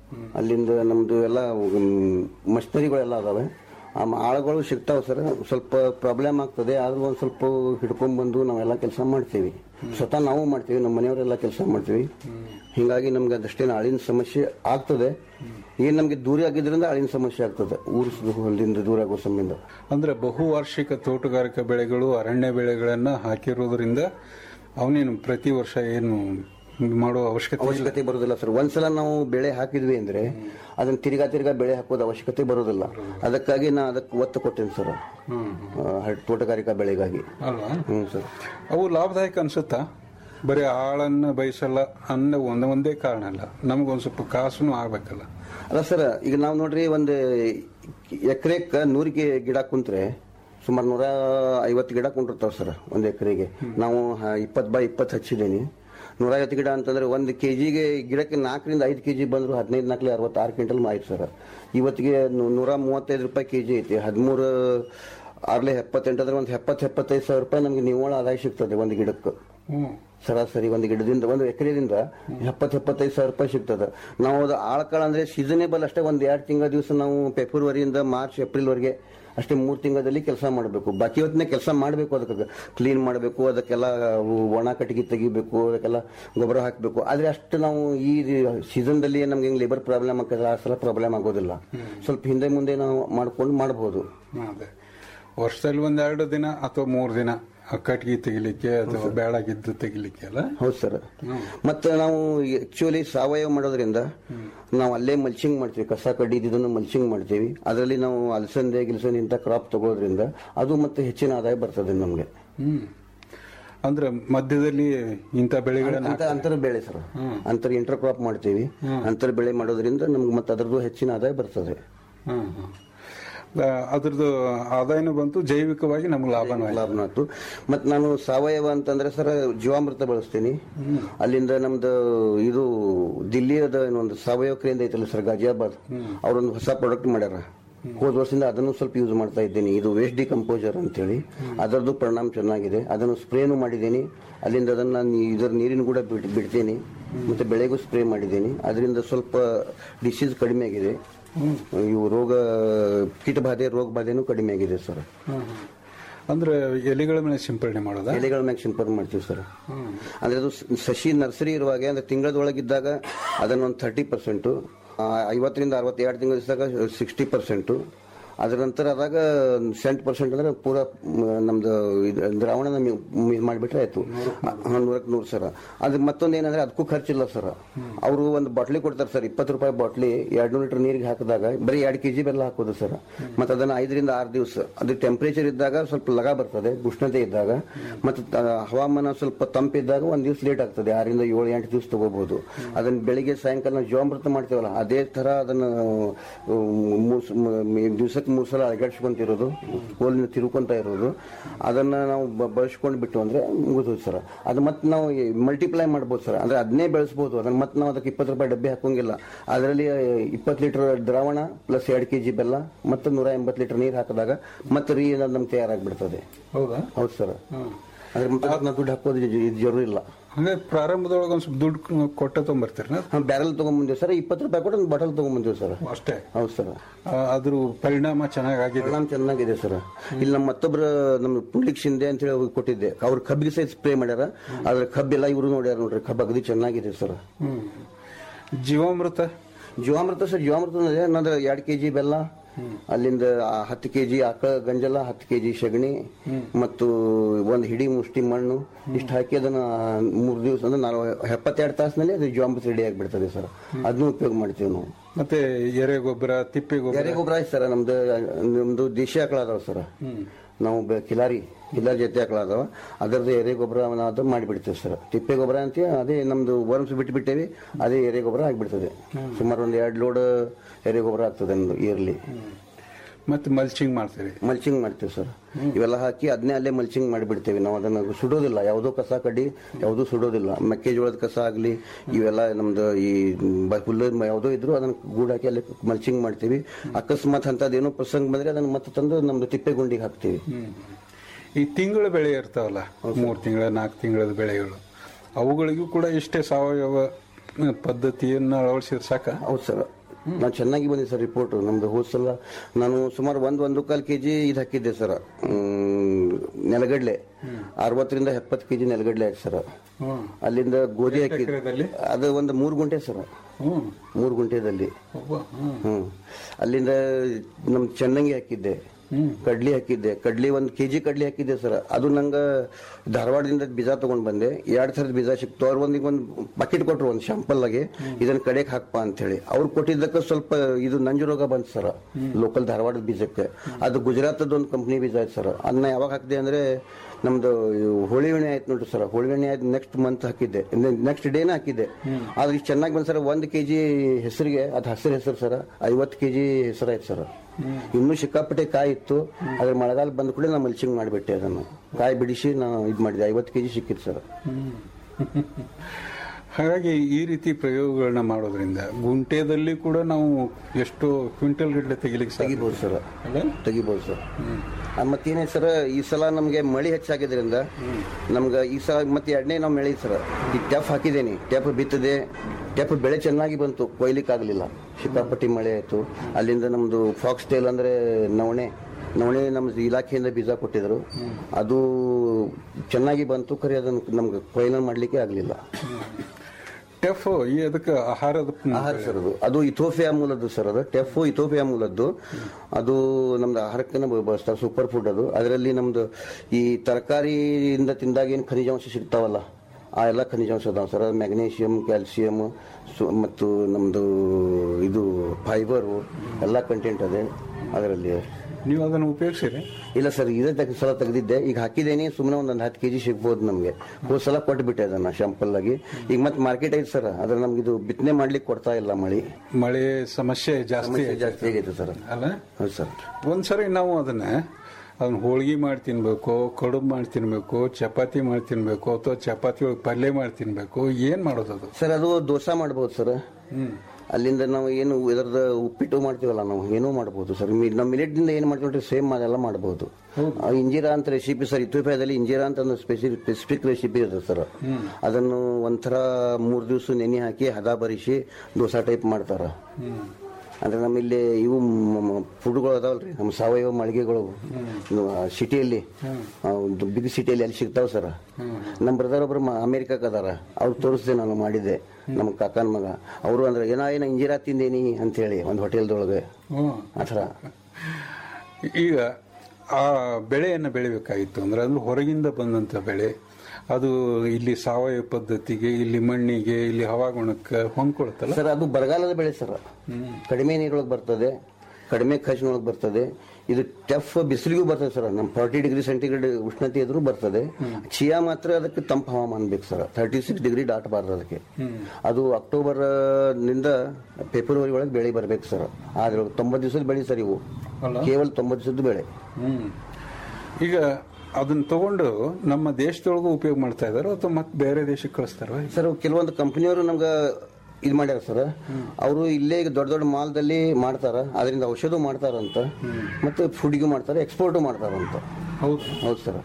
Speaker 7: ಅಲ್ಲಿಂದ ನಮ್ದು ಎಲ್ಲ ಮಷಿನರಿಗಳೆಲ್ಲ ಅದಾವೆ ಆ ಆಳುಗಳು ಸಿಗ್ತಾವೆ ಸರ್ ಸ್ವಲ್ಪ ಪ್ರಾಬ್ಲಮ್ ಆಗ್ತದೆ ಆದ್ರೂ ಒಂದು ಸ್ವಲ್ಪ ಹಿಡ್ಕೊಂಡ್ಬಂದು ನಾವೆಲ್ಲ ಕೆಲಸ ಮಾಡ್ತೀವಿ ಸ್ವತಃ ನಾವು ಮಾಡ್ತೀವಿ ನಮ್ಮ ಮನೆಯವರೆಲ್ಲ ಕೆಲಸ ಮಾಡ್ತೀವಿ ಹಿಂಗಾಗಿ ನಮ್ಗೆ ಅದಷ್ಟೇನು ಆಳಿನ ಸಮಸ್ಯೆ ಆಗ್ತದೆ ಏನು ನಮಗೆ ದೂರ ಆಗಿದ್ರಿಂದ ಆಳಿನ ಸಮಸ್ಯೆ ಆಗ್ತದೆ ಊರು ಹೊಲದಿಂದ ದೂರ ಆಗೋ ಸಂಬಂಧ
Speaker 6: ಅಂದ್ರೆ ಬಹುವಾರ್ಷಿಕ ತೋಟಗಾರಿಕಾ ಬೆಳೆಗಳು ಅರಣ್ಯ ಬೆಳೆಗಳನ್ನ ಹಾಕಿರೋದ್ರಿಂದ ಅವನೇನು ಪ್ರತಿ ವರ್ಷ ಏನು ಮಾಡೋ ಅವಶ್ಯಕತೆ ಇಲ್ಲ.
Speaker 7: ಅವಶ್ಯಕತೆ ಬರೋದಿಲ್ಲ ಸರ್ ಒಂದ್ಸಲ ನಾವು ಬೆಳೆ ಹಾಕಿದ್ವಿ ಅಂದ್ರೆ ಅದನ್ನ ತಿರ್ಗಾ ತಿರ್ಗಾ ಬೆಳೆ ಹಾಕೋದು ಅವಶ್ಯಕತೆ ಬರೋದಿಲ್ಲ ಅದಕ್ಕಾಗಿ ನಾ ಅದಕ್ಕೆ ಒತ್ತು ಕೊಟ್ಟೇನೆ ಸರ್ ಆ, ತೋಟಗಾರಿಕಾ ಬೆಳೆಗಾಗಿ
Speaker 6: ಅಲ್ವಾ
Speaker 7: ಹ್ಞೂ ಸರ್
Speaker 6: ಅವು ಲಾಭದಾಯಕ ಅನ್ಸುತ್ತಾ ಬರೀ ಆಳನ್ನ ಬಯಸಲ್ಲ ಅನ್ನೋ ಒಂದ ಒಂದೇ ಕಾರಣ ಅಲ್ಲ ನಮಗೊಂದ್ ಸ್ವಲ್ಪ ಕಾಸುನು ಆಗ್ಬೇಕಲ್ಲ
Speaker 7: ಅಲ್ಲ ಸರ್ ಈಗ ನಾವು ನೋಡ್ರಿ ಒಂದು ಎಕರೆಕ್ ನೂರಿಗೆ ಗಿಡ ಕುಂತ್ರೆ ಸುಮಾರು ನೂರ ಐವತ್ತು ಗಿಡ ಕುಂಟಿರ್ತಾವ ಸರ್ ಒಂದು ಎಕರೆಗೆ ನಾವು ಇಪ್ಪತ್ತು ಬೈ ಇಪ್ಪತ್ತು ಹಚ್ಚಿದ್ದೀನಿ ನೂರ ಐವತ್ತು ಗಿಡ ಅಂತಂದ್ರೆ ಒಂದು ಕೆಜಿಗೆ ಗಿಡಕ್ಕೆ ನಾಲ್ಕರಿಂದ ಐದು ಕೆಜಿ ಬಂದ್ರು ಹದಿನೈದು ನಾಲ್ಕಲಿ ಅರವತ್ತಾರು ಕ್ವಿಂಟಲ್ ಆಯ್ತು ಸರ್ ಇವತ್ತಿಗೆ ನೂ- ನೂರ ಮೂವತ್ತೈದು ರೂಪಾಯಿ ಕೆಜಿ ಐತಿ ಹದಿಮೂರು ಆರ್ಲೆ ಎಪ್ಪತ್ತೆಂಟು ಅಂದ್ರೆ ಒಂದು ಎಪ್ಪತ್ತು ಎಪ್ಪತ್ತೈದು ಸಾವಿರ ರೂಪಾಯಿ ನಮಗೆ ನಿವ್ವಳ ಆದಾಯ ಸಿಗ್ತದೆ ಒಂದು ಗಿಡಕ್ಕೆ
Speaker 6: ಹ್ಮ್
Speaker 7: ಸರಾಸರಿ ಒಂದು ಗಿಡದಿಂದ ಒಂದು ಎಕರೆದಿಂದ ಎಪ್ಪತ್ತು ಎಪ್ಪತ್ತೈದು ಸಾವಿರ ರೂಪಾಯಿ ಸಿಗ್ತದೆ ನಾವು ಅದು ಆಳ್ಕಾಳ ಅಂದ್ರೆ ಸೀಸನೇಬಲ್ ಅಷ್ಟೇ ಒಂದು ಎರಡು ತಿಂಗಳ ದಿವಸ ನಾವು ಫೆಬ್ರವರಿಯಿಂದ ಮಾರ್ಚ್ ಏಪ್ರಿಲ್ ವರೆಗೆ ಅಷ್ಟೇ ಮೂರು ತಿಂಗಳಲ್ಲಿ ಕೆಲಸ ಮಾಡಬೇಕು ಬಾಕಿ ಹೊತ್ತಿನ ಕೆಲಸ ಮಾಡಬೇಕು ಅದಕ್ಕೆ ಕ್ಲೀನ್ ಮಾಡಬೇಕು ಅದಕ್ಕೆಲ್ಲ ಒಣ ಕಟ್ಟಿಗೆ ತೆಗಿಬೇಕು ಅದಕ್ಕೆಲ್ಲ ಗೊಬ್ಬರ ಹಾಕಬೇಕು ಆದ್ರೆ ಅಷ್ಟು ನಾವು ಈ ಸೀಸನ್ದಲ್ಲಿ ನಮ್ಗೆ ಹೆಂಗ್ ಲೇಬರ್ ಪ್ರಾಬ್ಲಮ್ ಆಗ್ತದೆ ಆ ಸಲ ಪ್ರಾಬ್ಲಮ್ ಆಗೋದಿಲ್ಲ ಸ್ವಲ್ಪ ಹಿಂದೆ ಮುಂದೆ ನಾವು ಮಾಡ್ಕೊಂಡು ಮಾಡಬಹುದು
Speaker 6: ಅದೇ ವರ್ಷದಲ್ಲಿ ಒಂದೆರಡು ದಿನ ಅಥವಾ ಮೂರು ದಿನ ಆ ಕಟ್ಗೆ ತೆಗಿಲಿಕ್ಕೆ ಅಥವಾ ಬೇಡಾಗಿದ್ದು ತೆಗಿಲಿಕ್ಕೆ ಅಲ್ಲ
Speaker 7: ಹೌದು ಸರ್ ಮತ್ತೆ ನಾವು ಆಕ್ಚುಲಿ ಸಾವಯವ ಮಾಡೋದ್ರಿಂದ ನಾವು ಅಲ್ಲೇ ಮಲ್ಚಿಂಗ್ ಮಾಡ್ತೀವಿ ಕಸ ಕಡ್ಡಿ ಇದನ್ನು ಮಲ್ಚಿಂಗ್ ಮಾಡ್ತೀವಿ ಅದರಲ್ಲಿ ನಾವು ಅಲಸಂದೆ ಗಿಲಸಂದೆ ಇಂಥ ಕ್ರಾಪ್ ತಗೋದ್ರಿಂದ ಅದು ಮತ್ತೆ ಹೆಚ್ಚಿನ ಆದಾಯ ಬರ್ತದೆ ನಮಗೆ
Speaker 6: ಹ್ಮ್ ಅಂದ್ರೆ ಮಧ್ಯದಲ್ಲಿ ಇಂಥ ಬೆಳೆಗಳನ್ನ
Speaker 7: ಅಂತ ಅಂತರ ಬೆಳೆ ಸರ್ ಅಂತರ ಇಂಟರ್ ಕ್ರಾಪ್ ಮಾಡ್ತೀವಿ ಅಂತರ ಬೆಳೆ ಮಾಡೋದ್ರಿಂದ ನಮ್ಗೆ ಮತ್ತೆ ಅದರದ್ದು ಹೆಚ್ಚಿನ ಆದಾಯ ಬರ್ತದೆ
Speaker 6: ಹ್ಮ್, ಹ್ಮ್. ಆ, ಅದ್ರದ್ದು ಆದಾಯನೂ ಬಂತು ಜೈವಿಕವಾಗಿ ನಮ್ಗೆ ಲಾಭನೂ ಆಯ್ತು
Speaker 7: ಲಾಭನಾತು ಮತ್ತೆ ನಾನು ಸಾವಯವ ಅಂತಂದ್ರೆ ಸರ್ ಜೀವಾಮೃತ ಬಳಸ್ತೀನಿ ಅಲ್ಲಿಂದ ನಮ್ದು ಇದು ದಿಲ್ಲಿಯದ ಒಂದು ಸಾವಯವ ಕೇಂದ್ರ ಐತಲ್ಲ ಸರ್ ಗಾಜಿಯಾಬಾದ್ ಅವರೊಂದು ಹೊಸ ಪ್ರಾಡಕ್ಟ್ ಮಾಡ್ಯಾರ ಹೋದ ವರ್ಷದಿಂದ ಅದನ್ನು ಸ್ವಲ್ಪ ಯೂಸ್ ಮಾಡ್ತಾ ಇದ್ದೀನಿ ಇದು ವೇಸ್ಟ್ ಡಿಕಂಪೋಸರ್ ಅಂತೇಳಿ ಅದರದ್ದು ಪರಿಣಾಮ ಚೆನ್ನಾಗಿದೆ ಅದನ್ನು ಸ್ಪ್ರೇನು ಮಾಡಿದ್ದೀನಿ ಅಲ್ಲಿಂದ ಅದನ್ನ ನೀ- ಇದರ ನೀರಿನ ಕೂಡ ಬಿಡ್- ಬಿಡ್ತೀನಿ ಮತ್ತೆ ಬೆಳೆಗೂ ಸ್ಪ್ರೇ ಮಾಡಿದ್ದೀನಿ ಅದರಿಂದ ಸ್ವಲ್ಪ ಡಿಸೀಸ್ ಕಡಿಮೆ ಆಗಿದೆ ಇವು ರೋಗ ಕೀಟಬಾಧೆ ರೋಗ ಬಾಧೆನೂ ಕಡಿಮೆ ಆಗಿದೆ ಸರ್
Speaker 6: ಹ್ಮ್, ಹ್ಮ್. ಅಂದ್ರೆ ಎಲೆಗಳ ಮೇಲೆ ಸಿಂಪಡಣೆ ಮಾಡೋದಾ
Speaker 7: ಎಲೆಗಳ ಮ್ಯಾಗ ಸಿಂಪಡಣೆ ಮಾಡ್ತೀವಿ ಸರ್ ಅಂದ್ರೆ ಅದು ಸ- ಸಸಿ ನರ್ಸರಿ ಇರುವಾಗ ಅಂದ್ರೆ ತಿಂಗಳದೊಳಗಿದ್ದಾಗ ಅದನ್ನ ಒಂದು ಥರ್ಟಿ ಪರ್ಸೆಂಟು ಐವತ್ತರಿಂದ ಅರವತ್ತೆರಡು ತಿಂಗಳ ದಿವಸದಾಗ ಸಿಕ್ಸ್ಟಿ ಪರ್ಸೆಂಟು ಅದರ ನಂತರ ಅದಾಗ ಸೆಂಟ್ ಪರ್ಸೆಂಟ್ ಅಂದ್ರೆ ಪೂರ ಮ್, ನಮ್ದು ಇದು ದ್ರಾವಣ ನಮಗೆ ಮಾಡಿಬಿಟ್ರೆ ಆಯ್ತು ಆ, ನೂರಕ್ಕೆ ನೂರು ಸರ್ ಅದು ಮತ್ತೊಂದು ಏನಂದ್ರೆ ಅದಕ್ಕೂ ಖರ್ಚಿಲ್ಲ ಸರ್ ಅವರು ಒಂದು ಬಾಟ್ಲಿ ಕೊಡ್ತಾರೆ ಸರ್ ಇಪ್ಪತ್ತು ರೂಪಾಯಿ ಬಾಟ್ಲಿ ಎರಡು ಲೀಟರ್ ನೀರಿಗೆ ಹಾಕಿದಾಗ ಬರೀ ಎರಡು ಕೆಜಿ ಬೆಲ್ಲ ಹಾಕೋದು ಸರ್ ಮತ್ತೆ ಅದನ್ನ ಐದರಿಂದ ಆರು ದಿವಸ ಅದು ಟೆಂಪರೇಚರ್ ಇದ್ದಾಗ ಸ್ವಲ್ಪ ಲಗ ಬರ್ತದೆ ಉಷ್ಣತೆ ಇದ್ದಾಗ ಮತ್ತೆ ತ- ಹವಾಮಾನ ಸ್ವಲ್ಪ ತಂಪಿದ್ದಾಗ ಒಂದ್ ದಿವಸ ಲೇಟ್ ಆಗ್ತದೆ ಆರರಿಂದ ಏಳು ಎಂಟು ದಿವಸ ತಗೋಬಹುದು ಅದನ್ನ ಬೆಳಿಗ್ಗೆ ಸಾಯಂಕಾಲ ನಾವು ಜೀವಾಮೃತ ಮಾಡ್ತೇವಲ್ಲ ಅದೇ ತರ ಅದನ್ನ ದಿವಸಕ್ಕೆ ಮೂರು ಸಲ ಅಳಗಾಡ್ಸ್ಕೊಂತಿರೋದು ಕೋಲಿನ ತಿರುಕೊಂತ ಇರೋದು ಅದನ್ನ ನಾವು ಬ- ಬಳಸ್ಕೊಂಡು ಬಿಟ್ಟು ಅಂದ್ರೆ ಮುಗಿದು ಸರ್ ಅದು ಮತ್ತೆ ನಾವು ಮಲ್ಟಿಪ್ಲೈ ಮಾಡ್ಬೋದು ಸರ್ ಅಂದ್ರೆ ಅದನ್ನೇ ಬೆಳೆಸ್ಬೋದು ಅದನ್ನ ಮತ್ತೆ ನಾವು ಅದಕ್ಕೆ ಇಪ್ಪತ್ತು ರೂಪಾಯಿ ಡಬ್ಬಿ ಹಾಕೋಂಗಿಲ್ಲ ಅದರಲ್ಲಿ ಇಪ್ಪತ್ತು ಲೀಟರ್ ದ್ರಾವಣ ಪ್ಲಸ್ ಎರಡು ಕೆಜಿ ಬೆಲ್ಲ ಮತ್ತು ನೂರ ಎಂಬತ್ತು ಲೀಟರ್ ನೀರು ಹಾಕಿದಾಗ ಮತ್ತೆ ರೀ ನಮ್ಗೆ ತಯಾರಾಗ್ಬಿಡ್ತದೆ
Speaker 6: ಹೌದಾ
Speaker 7: ಹೌದು ಸರ್ ಅಂದ್ರೆ ಮತ್ತೆ ಅದನ್ನ ದುಡ್ಡು ಹಾಕೋದು ಜ- ಇದು ಜरूरी ಇಲ್ಲ
Speaker 6: ಹಂಗೆ ಪ್ರಾರಂಭದೊಳಗೆ ಒಂದ್ ಸ್ವಲ್ಪ ದುಡ್ಡು ಕೊಟ್ಟ ತೊಗೊಂಬರ್ತೀರ
Speaker 7: ಬ್ಯಾರಲ್ ತಗೊಂಡ್ಬಂದಿವಿ ಸರ್ ಇಪ್ಪತ್ತು ರೂಪಾಯಿ ಕೊಟ್ಟು ಒಂದು ಬಾಟಲ್ ತಗೊಂಡ್ಬಂದಿವಿ ಸರ್
Speaker 6: ಅಷ್ಟೇ
Speaker 7: ಹೌದು ಸರ್
Speaker 6: ಆ, ಅದ್ರ ಪರಿಣಾಮ ಚೆನ್ನಾಗಿದೆ
Speaker 7: ಪರಿಣಾಮ ಚೆನ್ನಾಗಿದೆ ಸರ್ ಇಲ್ಲಿ ನಮ್ಮ ಮತ್ತೊಬ್ರು ನಮ್ಮ ಪುಂಡ್ಲಿಕ್ ಶಿಂದೆ ಅಂತ ಹೇಳಿ ಅವ್ರಿಗೆ ಕೊಟ್ಟಿದ್ದೆ ಅವ್ರ ಕಬ್ಬಿಗೆ ಸಹಿತ ಸ್ಪ್ರೇ ಮಾಡ್ಯಾರ ಆದ್ರೆ ಕಬ್ಬೆಲ್ಲ ಇವರು ನೋಡ್ಯಾರ ನೋಡ್ರಿ ಕಬ್ಬು ಅಗದಿ ಚೆನ್ನಾಗಿದೆ ಸರ್
Speaker 6: ಹ್ಮ್ ಜೀವಾಮೃತ
Speaker 7: ಜೀವಾಮೃತ ಸರ್ ಜೀವಾಮೃತ ಏನಂದ್ರೆ ಎರಡು ಕೆಜಿ ಬೆಲ್ಲ ಅಲ್ಲಿಂದ ಆ ಹತ್ತು ಕೆಜಿ ಆಕಳ ಗಂಜಲ ಹತ್ತು ಕೆಜಿ ಸಗಣಿ ಮತ್ತು ಒಂದು ಹಿಡಿ ಮುಷ್ಟಿ ಮಣ್ಣು ಇಷ್ಟು ಹಾಕಿ ಅದನ್ನ ಮೂರು ದಿವಸ ಅಂದ್ರೆ ನಾವು ಎಪ್ಪತ್ತೆರಡು ತಾಸಿನಲ್ಲಿ ಅದು ಜೀವಾಮೃತ ರೆಡಿ ಆಗಿಬಿಡ್ತದೆ ಸರ್ ಅದನ್ನು ಉಪಯೋಗ ಮಾಡ್ತೀವಿ ನಾವು
Speaker 6: ಮತ್ತೆ ಎರೆ ಗೊಬ್ಬರ ತಿಪ್ಪೆ ಗೊಬ್ಬರ
Speaker 7: ಎರೆ ಗೊಬ್ಬರ ಆಯ್ತು ಸರ್ ನಮ್ದು ನಮ್ದು ದೇಶಿ ಆಕಳ ಅದಾವ ಸರ್ ನಾವು ಬೆ- ಕಿಲಾರಿ ಕಿಲಾರಿ ಜೊತೆ ಆಕಳ ಅದಾವ ಅದರದ್ದು ಎರೆ ಗೊಬ್ಬರ ಅದು ಮಾಡಿಬಿಡ್ತೇವೆ ಸರ್ ತಿಪ್ಪೆ ಗೊಬ್ಬರ ಅಂತ ಅದೇ ನಮ್ದು ವರ್ಮ್ಸ್ ಬಿಟ್ಟು ಬಿಟ್ಟೇವಿ ಅದೇ ಎರೆ ಗೊಬ್ಬರ ಆಗಿಬಿಡ್ತದೆ ಸುಮಾರು ಒಂದು ಎರಡು ಲೋಡ್ ಎರೆ ಗೊಬ್ಬರ ಆಗ್ತದೆ ನಮ್ದು ಇಯರ್ಲಿ
Speaker 6: ಮತ್ತೆ ಮಲ್ಚಿಂಗ್ ಮಾಡ್ತೀರಿ
Speaker 7: ಮಲ್ಚಿಂಗ್ ಮಾಡ್ತೀವಿ ಸರ್ ಇವೆಲ್ಲ ಹಾಕಿ ಅದನ್ನೇ ಅಲ್ಲೇ ಮಲ್ಚಿಂಗ್ ಮಾಡಿಬಿಡ್ತೇವೆ ನಾವು ಅದನ್ನ ಸುಡೋದಿಲ್ಲ ಯಾವುದೋ ಕಸ ಕಡ್ಡಿ ಯಾವುದೂ ಸುಡೋದಿಲ್ಲ ಮೆಕ್ಕೆಜೋಳದ ಕಸ ಆಗಲಿ ಇವೆಲ್ಲ ನಮ್ದು ಈ ಬ- ಹುಲ್ಲು ಮ- ಯಾವುದೋ ಇದ್ರು ಅದನ್ನ ಗೂಡು ಹಾಕಿ ಅಲ್ಲಿ ಮಲ್ಚಿಂಗ್ ಮಾಡ್ತೀವಿ ಅಕಸ್ಮಾತ್ ಅಂತದೇನೋ ಪ್ರಸಂಗ ಬಂದ್ರೆ ಅದನ್ನ ಮತ್ತೆ ತಂದು ನಮ್ದು ತಿಪ್ಪೆ ಗುಂಡಿಗೆ ಹಾಕ್ತೀವಿ
Speaker 6: ಈ ತಿಂಗಳ ಬೆಳೆ ಇರ್ತಾವಲ್ಲ ಮೂರು ತಿಂಗಳ ನಾಲ್ಕು ತಿಂಗಳದ ಬೆಳೆಗಳು ಅವುಗಳಿಗೂ ಕೂಡ ಇಷ್ಟೇ ಸಾವಯವ ಪದ್ಧತಿಯನ್ನ ಅಳವಡಿಸಿದ್ರೆ ಸಾಕ
Speaker 7: ಹೌದು ಸರ್ ನಾವು ಚೆನ್ನಾಗಿ ಬಂದಿದೆ ಸರ್ ರಿಪೋರ್ಟ್ ನಮ್ದು ಹೋದ್ ಸಲ ನಾನು ಸುಮಾರು ಒಂದ್ ಒಂದು ಕಾಲ್ ಕೆಜಿ ಇದು ಹಾಕಿದ್ದೆ ಸರ್ ನೆಲಗಡ್ಲೆ ಅರವತ್ತರಿಂದ ಎಪ್ಪತ್ತು ಕೆಜಿ ನೆಲಗಡ್ಲೆ ಆಯ್ತು ಸರ್
Speaker 6: ಹ್ಮ್
Speaker 7: ಅಲ್ಲಿಂದ ಗೋಧಿ ಹಾಕಿದ್ದೆ
Speaker 6: ಎಕರೆದಲ್ಲಿ?
Speaker 7: ಅದು ಒಂದು ಮೂರು ಗುಂಟೆ ಸರ್
Speaker 6: ಹ್ಮ್
Speaker 7: ಮೂರು ಗುಂಟೆದಲ್ಲಿ
Speaker 6: ಒಬ್ಬ ಹ್ಮ್
Speaker 7: ಹ್ಮ್ ಅಲ್ಲಿಂದ ನಮ್ ಚೆನ್ನಂಗಿ ಹಾಕಿದ್ದೆ ಕಡ್ಲಿ ಹಾಕಿದ್ದೆ ಕಡ್ಲಿ ಒಂದ್ ಕೆಜಿ ಕಡ್ಲಿ ಹಾಕಿದ್ದೆ ಸರ್ ಅದು ನಂಗ ಧಾರವಾಡದಿಂದ ಬೀಜ ತಗೊಂಡ್ ಬಂದೆ ಎರಡ್ ಥರದ ಬೀಜ ಸಿಕ್ತು ಅವ್ರ ಒಂದ್ ಒಂದ್ ಬಕೆಟ್ ಕೊಟ್ರು ಒಂದ್ ಶಾಂಪಲ್ ಆಗಿ ಇದನ್ನ ಕಡೆಗೆ ಹಾಕ್ಪಾ ಅಂತ ಹೇಳಿ ಅವ್ರು ಕೊಟ್ಟಿದ್ದಕ್ಕೆ ಸ್ವಲ್ಪ ಇದು ನಂಜು ರೋಗ ಬಂತು ಸರ್ ಲೋಕಲ್ ಧಾರವಾಡದ ಬೀಜಕ್ಕೆ ಅದು ಗುಜರಾತದ ಒಂದು ಕಂಪ್ನಿ ಬೀಜ ಆಯ್ತು ಸರ್ ಅದನ್ನ ಯಾವಾಗ ಹಾಕಿದೆ ಅಂದ್ರೆ ನಮ್ದು ಇವು ಹೋಳಿ ಎಣ್ಣೆ ಆಯ್ತು ನೋಡ್ರಿ ಸರ್ ಹೋಳಿ ಎಣ್ಣೆ ಆಯ್ತು ನೆಕ್ಸ್ಟ್ ಮಂತ್ ಹಾಕಿದ್ದೆ ನೆಕ್ಸ್ಟ್ ಡೇನ ಹಾಕಿದ್ದೆ ಆದ್ರೆ ಇಷ್ಟು ಚೆನ್ನಾಗಿ ಬಂದ್ ಸರ್ ಒಂದ್ ಕೆಜಿ ಹೆಸರಿಗೆ ಅದು ಹಸಿರು ಹೆಸರು ಸರ್ ಐವತ್ತು ಕೆಜಿ ಹೆಸರು ಆಯ್ತು ಸರ್ ಇನ್ನೂ ಸಿಕ್ಕಾಪಟ್ಟೆ ಕಾಯಿ ಇತ್ತು ಅದ್ರ ಮಳೆಗಾಲ ಬಂದ ಕೂಡ ನಾ ಮಲ್ಚಿಂಗ್ ಮಾಡಿಬಿಟ್ಟೆ ಅದನ್ನು ಕಾಯಿ ಬಿಡಿಸಿ ನಾನು ಇದು ಮಾಡಿದೆ ಐವತ್ತು ಕೆಜಿ ಸಿಕ್ಕಿತ್ತು ಸರ್
Speaker 6: ಹಾಗಾಗಿ ಈ ರೀತಿ ಪ್ರಯೋಗಗಳನ್ನ ಮಾಡೋದ್ರಿಂದ ಗುಂಟೆದಲ್ಲಿ ಕೂಡ ನಾವು ಎಷ್ಟೋ ಕ್ವಿಂಟಲ್ ಗಟ್ಟಲೆ ತೆಗಿಲಿಕ್ಕೆ ಸಾಧ್ಯ
Speaker 7: ತೆಗಿಬೋದು ಸರ್
Speaker 6: ಅಲ್ಲ
Speaker 7: ತೆಗಿಬೋದು ಸರ್ ಮತ್ತೇನೈತೆ ಸರ್ ಈ ಸಲ ನಮಗೆ ಮಳಿ ಹೆಚ್ಚಾಗಿದ್ರಿಂದ ನಮ್ಗೆ ಈ ಸಲ ಮತ್ತೆ ಎರಡನೇ ನಾವು ಮಳೆ ಸರ್ ಈ ಟ್ಯಾಪ್ ಹಾಕಿದ್ದೇನೆ ಟ್ಯಾಪ್ ಬಿತ್ತದೆ ಟ್ಯಾಪ್ ಬೆಳೆ ಚೆನ್ನಾಗಿ ಬಂತು ಕೊಯ್ಲಿಕ್ಕೆ ಆಗಲಿಲ್ಲ ಸಿಕ್ಕಾಪಟ್ಟಿ ಮಳೆ ಆಯ್ತು ಅಲ್ಲಿಂದ ನಮ್ದು ಫಾಕ್ಸ್ ಟೇಲ್ ಅಂದ್ರೆ ನವಣೆ ನವಣೆ ನಮ್ಮ ಇಲಾಖೆಯಿಂದ ಬೀಜ ಕೊಟ್ಟಿದ್ರು ಅದು ಚೆನ್ನಾಗಿ ಬಂತು ಖರೆ ಅದನ್ನು ನಮ್ಗೆ ಕೊಯ್ಲು ಮಾಡ್ಲಿಕ್ಕೆ ಆಗಲಿಲ್ಲ
Speaker 6: ಟೆಫ್ ಈ ಅದಕ್ಕೆ ಆಹಾರದ
Speaker 7: ಆಹಾರ ಸರ್ ಅದು ಅದು ಇಥೋಫಿಯಾ ಮೂಲದ್ದು ಸರ್ ಅದು ಟೆಫು ಇಥೋಫಿಯಾ ಮೂಲದ್ದು ಅದು ನಮ್ದು ಆಹಾರಕ್ಕೆ ಬಳಸ್ತಾರೆ ಸೂಪರ್ ಫುಡ್ ಅದು ಅದರಲ್ಲಿ ನಮ್ದು ಈ ತರಕಾರಿಯಿಂದ ತಿಂದಾಗ ಏನು ಖನಿಜಾಂಶ ಸಿಗ್ತಾವಲ್ಲ ಆ ಎಲ್ಲ ಖನಿಜಾಂಶ ಅದಾವ ಸರ್ ಮ್ಯಾಗ್ನೇಷಿಯಂ ಕ್ಯಾಲ್ಸಿಯಂ ಮತ್ತು ನಮ್ದು ಇದು ಫೈಬರು ಎಲ್ಲ ಕಂಟೆಂಟ್ ಅದೇ ಅದರಲ್ಲಿ
Speaker 6: ನೀವು ಅದನ್ನು ಉಪಯೋಗಿಸಿರಿ
Speaker 7: ಇಲ್ಲ ಸರ್ ಇದೇ ತೆಗ್ ಸಲ ತೆಗೆದಿದ್ದೆ ಈಗ ಹಾಕಿದ್ದೇನೆ ಸುಮ್ಮನೆ ಒಂದೊಂದು ಹತ್ತು ಕೆಜಿ ಸಿಗ್ಬೋದು ನಮಗೆ ಹೋದ್ ಸಲ ಕೊಟ್ಬಿಟ್ಟೆ ಅದನ್ನ ಶಾಂಪಲ್ ಆಗಿ ಈಗ ಮತ್ತೆ ಮಾರ್ಕೆಟ್ ಐತೆ ಸರ್ ಅದ್ರ ನಮ್ಗೆ ಇದು ಬಿತ್ತನೆ ಮಾಡ್ಲಿಕ್ಕೆ ಕೊಡ್ತಾ ಇಲ್ಲ ಮಳಿ
Speaker 6: ಮಳೆ ಸಮಸ್ಯೆ ಜಾಸ್ತಿ
Speaker 7: ಸಮಸ್ಯೆ
Speaker 6: ಆಗಿದೆ.
Speaker 7: ಜಾಸ್ತಿ ಆಗೈತೆ ಸರ್
Speaker 6: ಅಲ್ಲ
Speaker 7: ಹೌದು ಸರ್
Speaker 6: ಒಂದ್ಸರಿ ನಾವು ಅದನ್ನ ಅದನ್ನ ಹೋಳಿಗೆ ಮಾಡಿ ತಿನ್ಬೇಕು ಕಡುಬು ಮಾಡಿ ತಿನ್ಬೇಕು ಚಪಾತಿ ಮಾಡಿ ತಿನ್ಬೇಕು ಅಥವಾ ಚಪಾತಿ ಒಳಗೆ ಪಲ್ಯ ಮಾಡಿ ತಿನ್ಬೇಕು ಏನ್ ಮಾಡೋದು ಅದು
Speaker 7: ಸರ್ ಅದು ದೋಸೆ ಮಾಡ್ಬೋದು ಸರ್ ಅಲ್ಲಿಂದ ನಾವು ಏನು ಇದರದ ಉಪ್ಪಿಟ್ಟು ಮಾಡ್ತೀವಲ್ಲ ನಾವು ಏನೂ ಮಾಡ್ಬೋದು ಸರ್ ಮಿ- ನಮ್ಮ ಮಿಲೆಟ್ನಿಂದ ಏನು ಮಾಡ್ಕೊಂಡ್ರೆ ಸೇಮ್ ಅದೆಲ್ಲ ಮಾಡ್ಬೋದು ಆ ಇಂಜಿರಾ ಅಂತ ರೆಸಿಪಿ ಸರ್ ಇಥೋಪಿಯಾದಲ್ಲಿ ಇಂಜಿರಾ ಅಂತ ಒಂದು ಸ್ಪೆಸಿಫಿಕ್ ಸ್ಪೆಸಿಫಿಕ್ ರೆಸಿಪಿ ಇದೆ ಸರ್ ಅದನ್ನು ಒಂಥರ ಮೂರು ದಿವಸ ನೆನೆ ಹಾಕಿ ಹದ ಬರಿಸಿ ದೋಸಾ ಟೈಪ್ ಮಾಡ್ತಾರ ಅಂದ್ರೆ ನಮ್ಮಲ್ಲಿ ಇವು ಫುಡ್ಗಳು ಅದಾವಲ್ರಿ ನಮ್ಮ ಸಾವಯವ ಮಳಿಗೆಗಳು ಸಿಟಿಯಲ್ಲಿ ಬಿಗ್ ಸಿಟಿಯಲ್ಲಿ ಅಲ್ಲಿ ಸಿಗ್ತಾವ ಸರ್ ನಮ್ಮ ಬ್ರದರ್ ಒಬ್ರು ಮ- ಅಮೆರಿಕಕ್ಕೆ ಅದಾರ ಅವ್ರು ತೋರಿಸ್ದೆ ನಾನು ಮಾಡಿದ್ದೆ ನಮ್ಮ ಕಾಕನ ಮಗ ಅವರು ಅಂದ್ರೆ ಏನೋ ಏನೋ ಇಂಜಿರಾ ತಿಂದೇನಿ ಅಂತ ಹೇಳಿ ಒಂದು ಹೋಟೆಲ್ದೊಳಗೆ
Speaker 6: ಹ್ಮ್.
Speaker 7: ಆ ಥರ
Speaker 6: ಈಗ ಆ ಬೆಳೆಯನ್ನು ಬೆಳಿಬೇಕಾಗಿತ್ತು ಅಂದ್ರೆ ಅದು ಹೊರಗಿಂದ ಬಂದಂತ ಬೆಳೆ ಅದು ಇಲ್ಲಿ ಸಾವಯವ ಪದ್ಧತಿಗೆ ಇಲ್ಲಿ ಮಣ್ಣಿಗೆ ಇಲ್ಲಿ ಹವಾಗುಣಕ್ಕೆ ಹೊಂದ್ಕೊಳ್ತಲ್ಲ
Speaker 7: ಸರ್ ಅದು ಬರಗಾಲದ ಬೆಳೆ ಸರ್ ಕಡಿಮೆ ನೀರೊಳಗೆ ಬರ್ತದೆ ಕಡಿಮೆ ಖರ್ಚಿನೊಳಗೆ ಬರ್ತದೆ ಇದು ಟಫ್ ಬಿಸಿಲಿಗೂ ಬರ್ತದೆ ಸರ್ ನಮ್ಮ ಫಾರ್ಟಿ ಡಿಗ್ರಿ ಸೆಂಟಿಗ್ರೇಡ್ ಉಷ್ಣತೆ ಇದ್ರೂ ಬರ್ತದೆ ಚಿಯಾ ಮಾತ್ರ ಅದಕ್ಕೆ ತಂಪು ಹವಾಮಾನ ಬೇಕು ಸರ್ ಥರ್ಟಿ ಸಿಕ್ಸ್ ಡಿಗ್ರಿ ದಾಟಬಾರ್ದು ಅದಕ್ಕೆ ಅದು ಅಕ್ಟೋಬರ್ ನಿಂದ ಫೆಬ್ರವರಿ ಒಳಗೆ ಬೆಳೆ ಬರ್ಬೇಕು ಸರ್ ಆದ್ರೆ ತೊಂಬತ್ತು ದಿವಸದ ಬೆಳೆ ಸರ್ ಇವು
Speaker 6: ಅಲ್ಲ?
Speaker 7: ಕೇವಲ ತೊಂಬತ್ತು ದಿವಸದ ಬೆಳೆ
Speaker 6: ಹ್ಮ್ ಈಗ ಅದನ್ನ ತಗೊಂಡು ನಮ್ಮ ದೇಶದೊಳಗೂ ಉಪಯೋಗ ಮಾಡ್ತಾ ಇದಾರೋ ಅಥವಾ ಮತ್ತೆ ಬೇರೆ ದೇಶಕ್ಕೆ ಕಳಿಸ್ತಾರ
Speaker 7: ಸರ್ ಕೆಲವೊಂದು ಕಂಪನಿಯವರು ನಮ್ಗೆ ಇದು ಮಾಡ್ಯಾರ ಸರ್ ಅವರು ಇಲ್ಲೇ ಈಗ ದೊಡ್ಡ ದೊಡ್ಡ ಮಾಲ್ದಲ್ಲಿ ಮಾಡ್ತಾರ ಅದರಿಂದ ಔಷಧ ಮಾಡ್ತಾರಂತ ಮತ್ತೆ ಫುಡ್ಗೂ ಮಾಡ್ತಾರೆ ಎಕ್ಸ್ಪೋರ್ಟು ಮಾಡ್ತಾರಂತ
Speaker 6: ಹೌದು
Speaker 7: ಹೌದು ಸರ್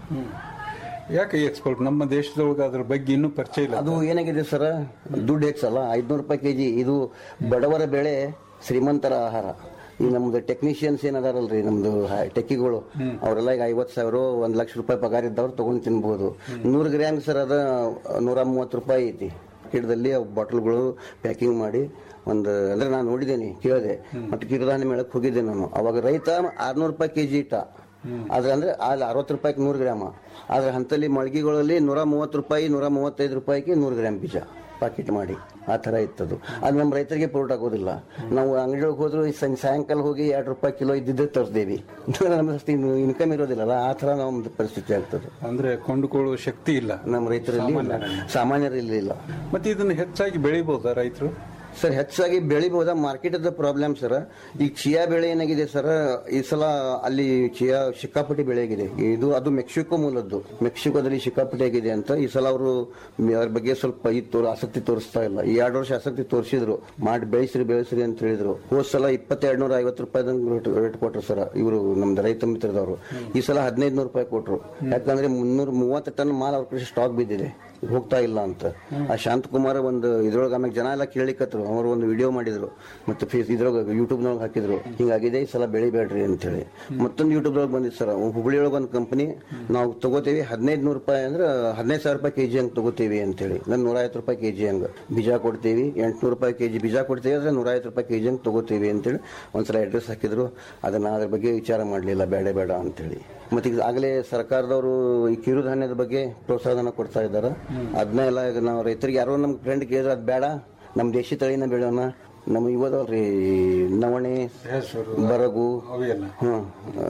Speaker 6: ಯಾಕೆ ಎಕ್ಸ್ಪೋರ್ಟ್ ನಮ್ಮ ದೇಶದೊಳಗೆ ಅದ್ರ ಬಗ್ಗೆ ಇನ್ನೂ ಪರಿಚಯ ಇಲ್ಲ
Speaker 7: ಅದು ಏನಾಗಿದೆ ಸರ್ ದುಡ್ಡು ಹೆಚ್ಚಲ್ಲ ಐದ್ನೂರು ರೂಪಾಯಿ ಕೆಜಿ ಇದು ಬಡವರ ಬೆಳೆ ಶ್ರೀಮಂತರ ಆಹಾರ ಈ ನಮ್ದು ಟೆಕ್ನಿಷಿಯನ್ಸ್ ಏನದಾರಲ್ರಿ ನಮ್ದು ಟೆಕ್ಕಿಗಳು ಅವರೆಲ್ಲ ಈಗ ಐವತ್ತು ಸಾವಿರ ಒಂದ್ ಲಕ್ಷ ರೂಪಾಯಿ ಪಗಾರ ಇದ್ದವ್ರು ತಗೊಂಡು ತಿನ್ಬಹುದು ನೂರು ಗ್ರಾಮ್ ಸರ್ ಅದ ನೂರ ಮೂವತ್ತು ರೂಪಾಯಿ ಐತಿ ಕಿಡದಲ್ಲಿ ಬಾಟಲ್ಗಳು ಪ್ಯಾಕಿಂಗ್ ಮಾಡಿ ಒಂದು ಅಂದ್ರೆ ನಾನು ನೋಡಿದ್ದೇನೆ ಕೇಳಿದೆ ಮತ್ತೆ ಕಿರದಾನೆ ಮೇಳಕ್ಕೆ ಹೋಗಿದ್ದೆ ನಾನು ಅವಾಗ ರೈತ ಆರ್ನೂರು ರೂಪಾಯಿ ಕೆಜಿ ಇಟ್ಟ ಆದ್ರೆ ಅಂದ್ರೆ ಅಲ್ಲಿ ಅರವತ್ತು ರೂಪಾಯಿಗೆ ನೂರು ಗ್ರಾಮ ಆದ್ರೆ ಹಂತಲ್ಲಿ ಮಳ್ಗಿಗಳಲ್ಲಿ ನೂರ ಮೂವತ್ತು ರೂಪಾಯಿ ನೂರ ಮೂವತ್ತೈದು ರೂಪಾಯಿಗೆ ನೂರು ಗ್ರಾಮ್ ಬೀಜ ಪಾಕೆಟ್ ಮಾಡಿ ಆ ಥರ ಇತ್ತದು ಅದು ನಮ್ಮ ರೈತರಿಗೆ ಪೋರ್ಟ್ ಆಗೋದಿಲ್ಲ ನಾವು ಅಂಗಡಿಯೊಳಗೆ ಹೋದ್ರು ಈ ಸಂಜೆ ಸಾಯಂಕಾಲ ಹೋಗಿ ಎರಡು ರೂಪಾಯಿ ಕಿಲೋ ಇದ್ದಿದ್ದೇ ತರಿಸ್ದೇವಿ ನಮ್ಗೆ ಅಷ್ಟು ಇನ್ಕಮ್ ಇರೋದಿಲ್ಲಲ್ಲ ಆ ಥರ ನಮ್ದು ಪರಿಸ್ಥಿತಿ ಆಗ್ತದೆ
Speaker 6: ಅಂದ್ರೆ ಕೊಂಡುಕೊಳ್ಳುವ ಶಕ್ತಿ ಇಲ್ಲ
Speaker 7: ನಮ್ಮ ರೈತರಲ್ಲಿ ಸಾಮಾನ್ಯರಲ್ಲಿ ಇಲ್ಲ
Speaker 6: ಮತ್ತೆ ಇದನ್ನ ಹೆಚ್ಚಾಗಿ ಬೆಳಿಬಹುದಾ ರೈತರು
Speaker 7: ಸರ್ ಹೆಚ್ಚಾಗಿ ಬೆಳಿಬಹುದಾ ಮಾರ್ಕೆಟ್ ಪ್ರಾಬ್ಲಮ್ ಸರ್ ಈ ಚಿಯಾ ಬೆಳೆ ಏನಾಗಿದೆ ಸರ್ ಈ ಸಲ ಅಲ್ಲಿ ಚಿಯಾ ಸಿಕ್ಕಾಪಟ್ಟಿ ಬೆಳೆ ಆಗಿದೆ ಇದು ಅದು ಮೆಕ್ಸಿಕೋ ಮೂಲದ್ದು ಮೆಕ್ಸಿಕೋದಲ್ಲಿ ಸಿಕ್ಕಾಪಟ್ಟಿ ಆಗಿದೆ ಅಂತ ಈ ಸಲ ಅವರು ಅದ್ರ ಬಗ್ಗೆ ಸ್ವಲ್ಪ ಈ ತೋರ್ ಆಸಕ್ತಿ ತೋರಿಸ್ತಾ ಇಲ್ಲ ಈ ಎರಡು ವರ್ಷ ಆಸಕ್ತಿ ತೋರಿಸಿದ್ರು ಮಾಡಿ ಬೆಳೆಸ್ರಿ ಬೆಳೆಸ್ರಿ ಅಂತ ಹೇಳಿದ್ರು ಹೋದ್ ಸಲ ಇಪ್ಪತ್ತೆರಡು ನೂರ ಐವತ್ತು ರೂಪಾಯಿ ರೇಟ್ ಕೊಟ್ರು ಸರ್ ಇವರು ನಮ್ದು ರೈತ ಮಿತ್ರದವರು ಈ ಸಲ ಹದಿನೈದು ನೂರು ರೂಪಾಯಿ ಕೊಟ್ರು ಯಾಕಂದ್ರೆ ಮುನ್ನೂರ ಮೂವತ್ತು ಟನ್ ಮಾಲ್ ಅವ್ರ ಕಡೆ ಸ್ಟಾಕ್ ಬಿದ್ದಿದೆ ಹೋಗ್ತಾ ಇಲ್ಲ ಅಂತ ಆ ಶಾಂತಕುಮಾರ್ ಒಂದು ಇದ್ರೊಳಗೆ ಆಮೇಲೆ ಜನ ಎಲ್ಲ ಕೇಳಿಕತ್ರು ಅವರು ಒಂದು ವಿಡಿಯೋ ಮಾಡಿದ್ರು ಮತ್ತೆ ಫೇಸ್ ಇದ್ರೊಳಗೆ ಯೂಟ್ಯೂಬ್ನೊಳಗೆ ಹಾಕಿದ್ರು ಹಿಂಗಾಗಿದೆ ಈ ಸಲ ಬೆಳಿಬೇಡ್ರಿ ಅಂತ ಹೇಳಿ ಮತ್ತೊಂದು ಯೂಟ್ಯೂಬ್ದೊಳಗೆ ಬಂದಿತ್ತು ಸರ್ ಹುಬ್ಳಿಯೊಳಗೆ ಒಂದು ಕಂಪನಿ ನಾವು ತಗೋತೀವಿ ಹದಿನೈದು ನೂರು ರೂಪಾಯಿ ಅಂದ್ರೆ ಹದಿನೈದು ಸಾವಿರ ರೂಪಾಯಿ ಕೆಜಿ ಹಂಗೆ ತಗೋತೀವಿ ಅಂತೇಳಿ ನಾನು ನೂರ ಐವತ್ತು ರೂಪಾಯಿ ಕೆಜಿ ಹಂಗೆ ಬೀಜ ಕೊಡ್ತೀವಿ ಎಂಟ್ನೂರು ರೂಪಾಯಿ ಕೆಜಿ ಬೀಜ ಕೊಡ್ತೀವಿ ಅಂದ್ರೆ ನೂರ ಐವತ್ತು ರೂಪಾಯಿ ಕೆಜಿ ಹಂಗೆ ತಗೋತೀವಿ ಅಂತೇಳಿ ಒಂದ್ಸಲ ಅಡ್ರೆಸ್ ಹಾಕಿದ್ರು ಅದನ್ನ ಅದ್ರ ಬಗ್ಗೆ ವಿಚಾರ ಮಾಡಲಿಲ್ಲ ಬೇಡ ಬೇಡ ಅಂತೇಳಿ ಮತ್ತೆ ಈಗ ಆಗಲೇ ಸರ್ಕಾರದವರು ಈ ಕಿರುಧಾನ್ಯದ ಬಗ್ಗೆ ಪ್ರೋತ್ಸಾಹನ ಕೊಡ್ತಾ ಇದ್ದಾರೆ ಅದನ್ನ ಎಲ್ಲ ಈಗ ನಾವು ರೈತರಿಗೆ ಯಾರೋ ನಮ್ಮ ಫ್ರೆಂಡ್ ಕೇಳಿದ್ರೆ ಅದು ಬೇಡ ನಮ್ಮ ದೇಶಿ ತಳಿನ ಬೆಳೆಯೋಣ ನಮ್ಮ ಇವದಲ್ರಿ ನವಣೆ
Speaker 6: ಹೆಸರು
Speaker 7: ಬರಗು
Speaker 6: ಅವೆಲ್ಲ
Speaker 7: ಹ್ಮ್ ಆ,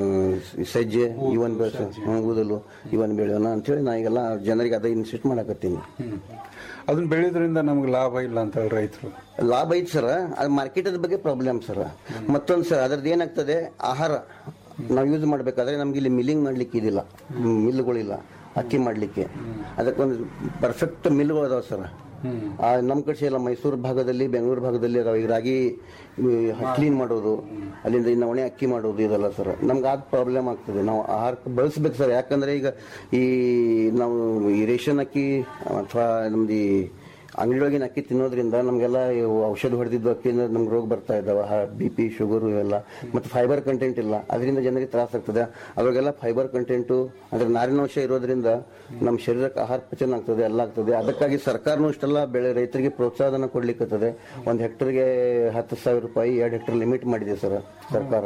Speaker 7: ಸಜ್ಜೆ ಇವನ್ ಬೆಳೆಸ ಊದಲು ಇವನ್ ಬೆಳೆಯೋಣ ಅಂತೇಳಿ ನಾ ಈಗೆಲ್ಲ ಜನರಿಗೆ ಅದ ಇನ್ಸಿಸ್ಟ್ ಮಾಡಕತ್ತೀನಿ
Speaker 6: ಹ್ಮ್. ಅದನ್ನ ಬೆಳೆಯೋದ್ರಿಂದ ನಮ್ಗೆ ಲಾಭ ಇಲ್ಲ ಅಂತ ಹೇಳಿ ರೈತರು
Speaker 7: ಲಾಭ ಐತಿ ಸರ್ ಅದು ಮಾರ್ಕೆಟ್ ಬಗ್ಗೆ ಪ್ರಾಬ್ಲಮ್ ಸರ್ ಮತ್ತೊಂದು ಸರ್ ಅದ್ರದ್ದು ಏನಾಗ್ತದೆ ಆಹಾರ ನಾವು ಯೂಸ್ ಮಾಡ್ಬೇಕಾದ್ರೆ ನಮ್ಗೆ ಇಲ್ಲಿ ಮಿಲ್ಲಿಂಗ್ ಮಾಡ್ಲಿಕ್ಕೆ ಇದಿಲ್ಲ ಮಿಲ್ಗಳಿಲ್ಲ ಅಕ್ಕಿ ಮಾಡ್ಲಿಕ್ಕೆ ಅದಕ್ಕೊಂದು ಪರ್ಫೆಕ್ಟ್ ಮಿಲ್ಗಳು ಅದಾವ ಸರ್ ಆ ನಮ್ಮ ಕಡೆ ಎಲ್ಲ ಮೈಸೂರು ಭಾಗದಲ್ಲಿ ಬೆಂಗಳೂರು ಭಾಗದಲ್ಲಿ ಅದಾವ ಈಗ ರಾಗಿ ಕ್ಲೀನ್ ಮಾಡೋದು ಅಲ್ಲಿಂದ ಇನ್ನು ನವಣೆ ಅಕ್ಕಿ ಮಾಡೋದು ಇದೆಲ್ಲ ಸರ್ ನಮ್ಗೆ ಆದ ಪ್ರಾಬ್ಲಮ್ ಆಗ್ತದೆ ನಾವು ಆಹಾರ ಬಳಸ್ಬೇಕು ಸರ್ ಯಾಕಂದ್ರೆ ಈಗ ಈ ನಾವು ಈ ರೇಷನ್ ಅಕ್ಕಿ ಅಥವಾ ನಮ್ದು ಈ ಅಂಗಡಿಯೊಳಗಿನ ಅಕ್ಕಿ ತಿನ್ನೋದ್ರಿಂದ ನಮಗೆಲ್ಲ ಇವು ಔಷಧ ಹೊಡೆದಿದ್ದು ಅಕ್ಕಿಯಿಂದ ನಮ್ಗೆ ರೋಗ ಬರ್ತಾ ಇದ್ದಾವೆ ಬಿ ಪಿ ಶುಗರ್ ಇವೆಲ್ಲ ಮತ್ತು ಫೈಬರ್ ಕಂಟೆಂಟ್ ಇಲ್ಲ ಅದರಿಂದ ಜನರಿಗೆ ತ್ರಾಸ ಆಗ್ತದೆ ಅವಾಗೆಲ್ಲ ಫೈಬರ್ ಕಂಟೆಂಟು ಅಂದ್ರೆ ನಾರಿನಾಂಶ ಇರೋದ್ರಿಂದ ನಮ್ಮ ಶರೀರಕ್ಕೆ ಆಹಾರ ಪಚನ ಆಗ್ತದೆ ಎಲ್ಲ ಆಗ್ತದೆ ಅದಕ್ಕಾಗಿ ಸರ್ಕಾರನೂ ಇಷ್ಟೆಲ್ಲ ಬೆಳೆ ರೈತರಿಗೆ ಪ್ರೋತ್ಸಾಹನ ಕೊಡ್ಲಿಕ್ಕತ್ತದೆ ಒಂದು ಹೆಕ್ಟರ್ಗೆ ಹತ್ತು ಸಾವಿರ ರೂಪಾಯಿ ಎರಡು ಹೆಕ್ಟರ್ ಲಿಮಿಟ್ ಮಾಡಿದೆ ಸರ್ ಸರ್ಕಾರ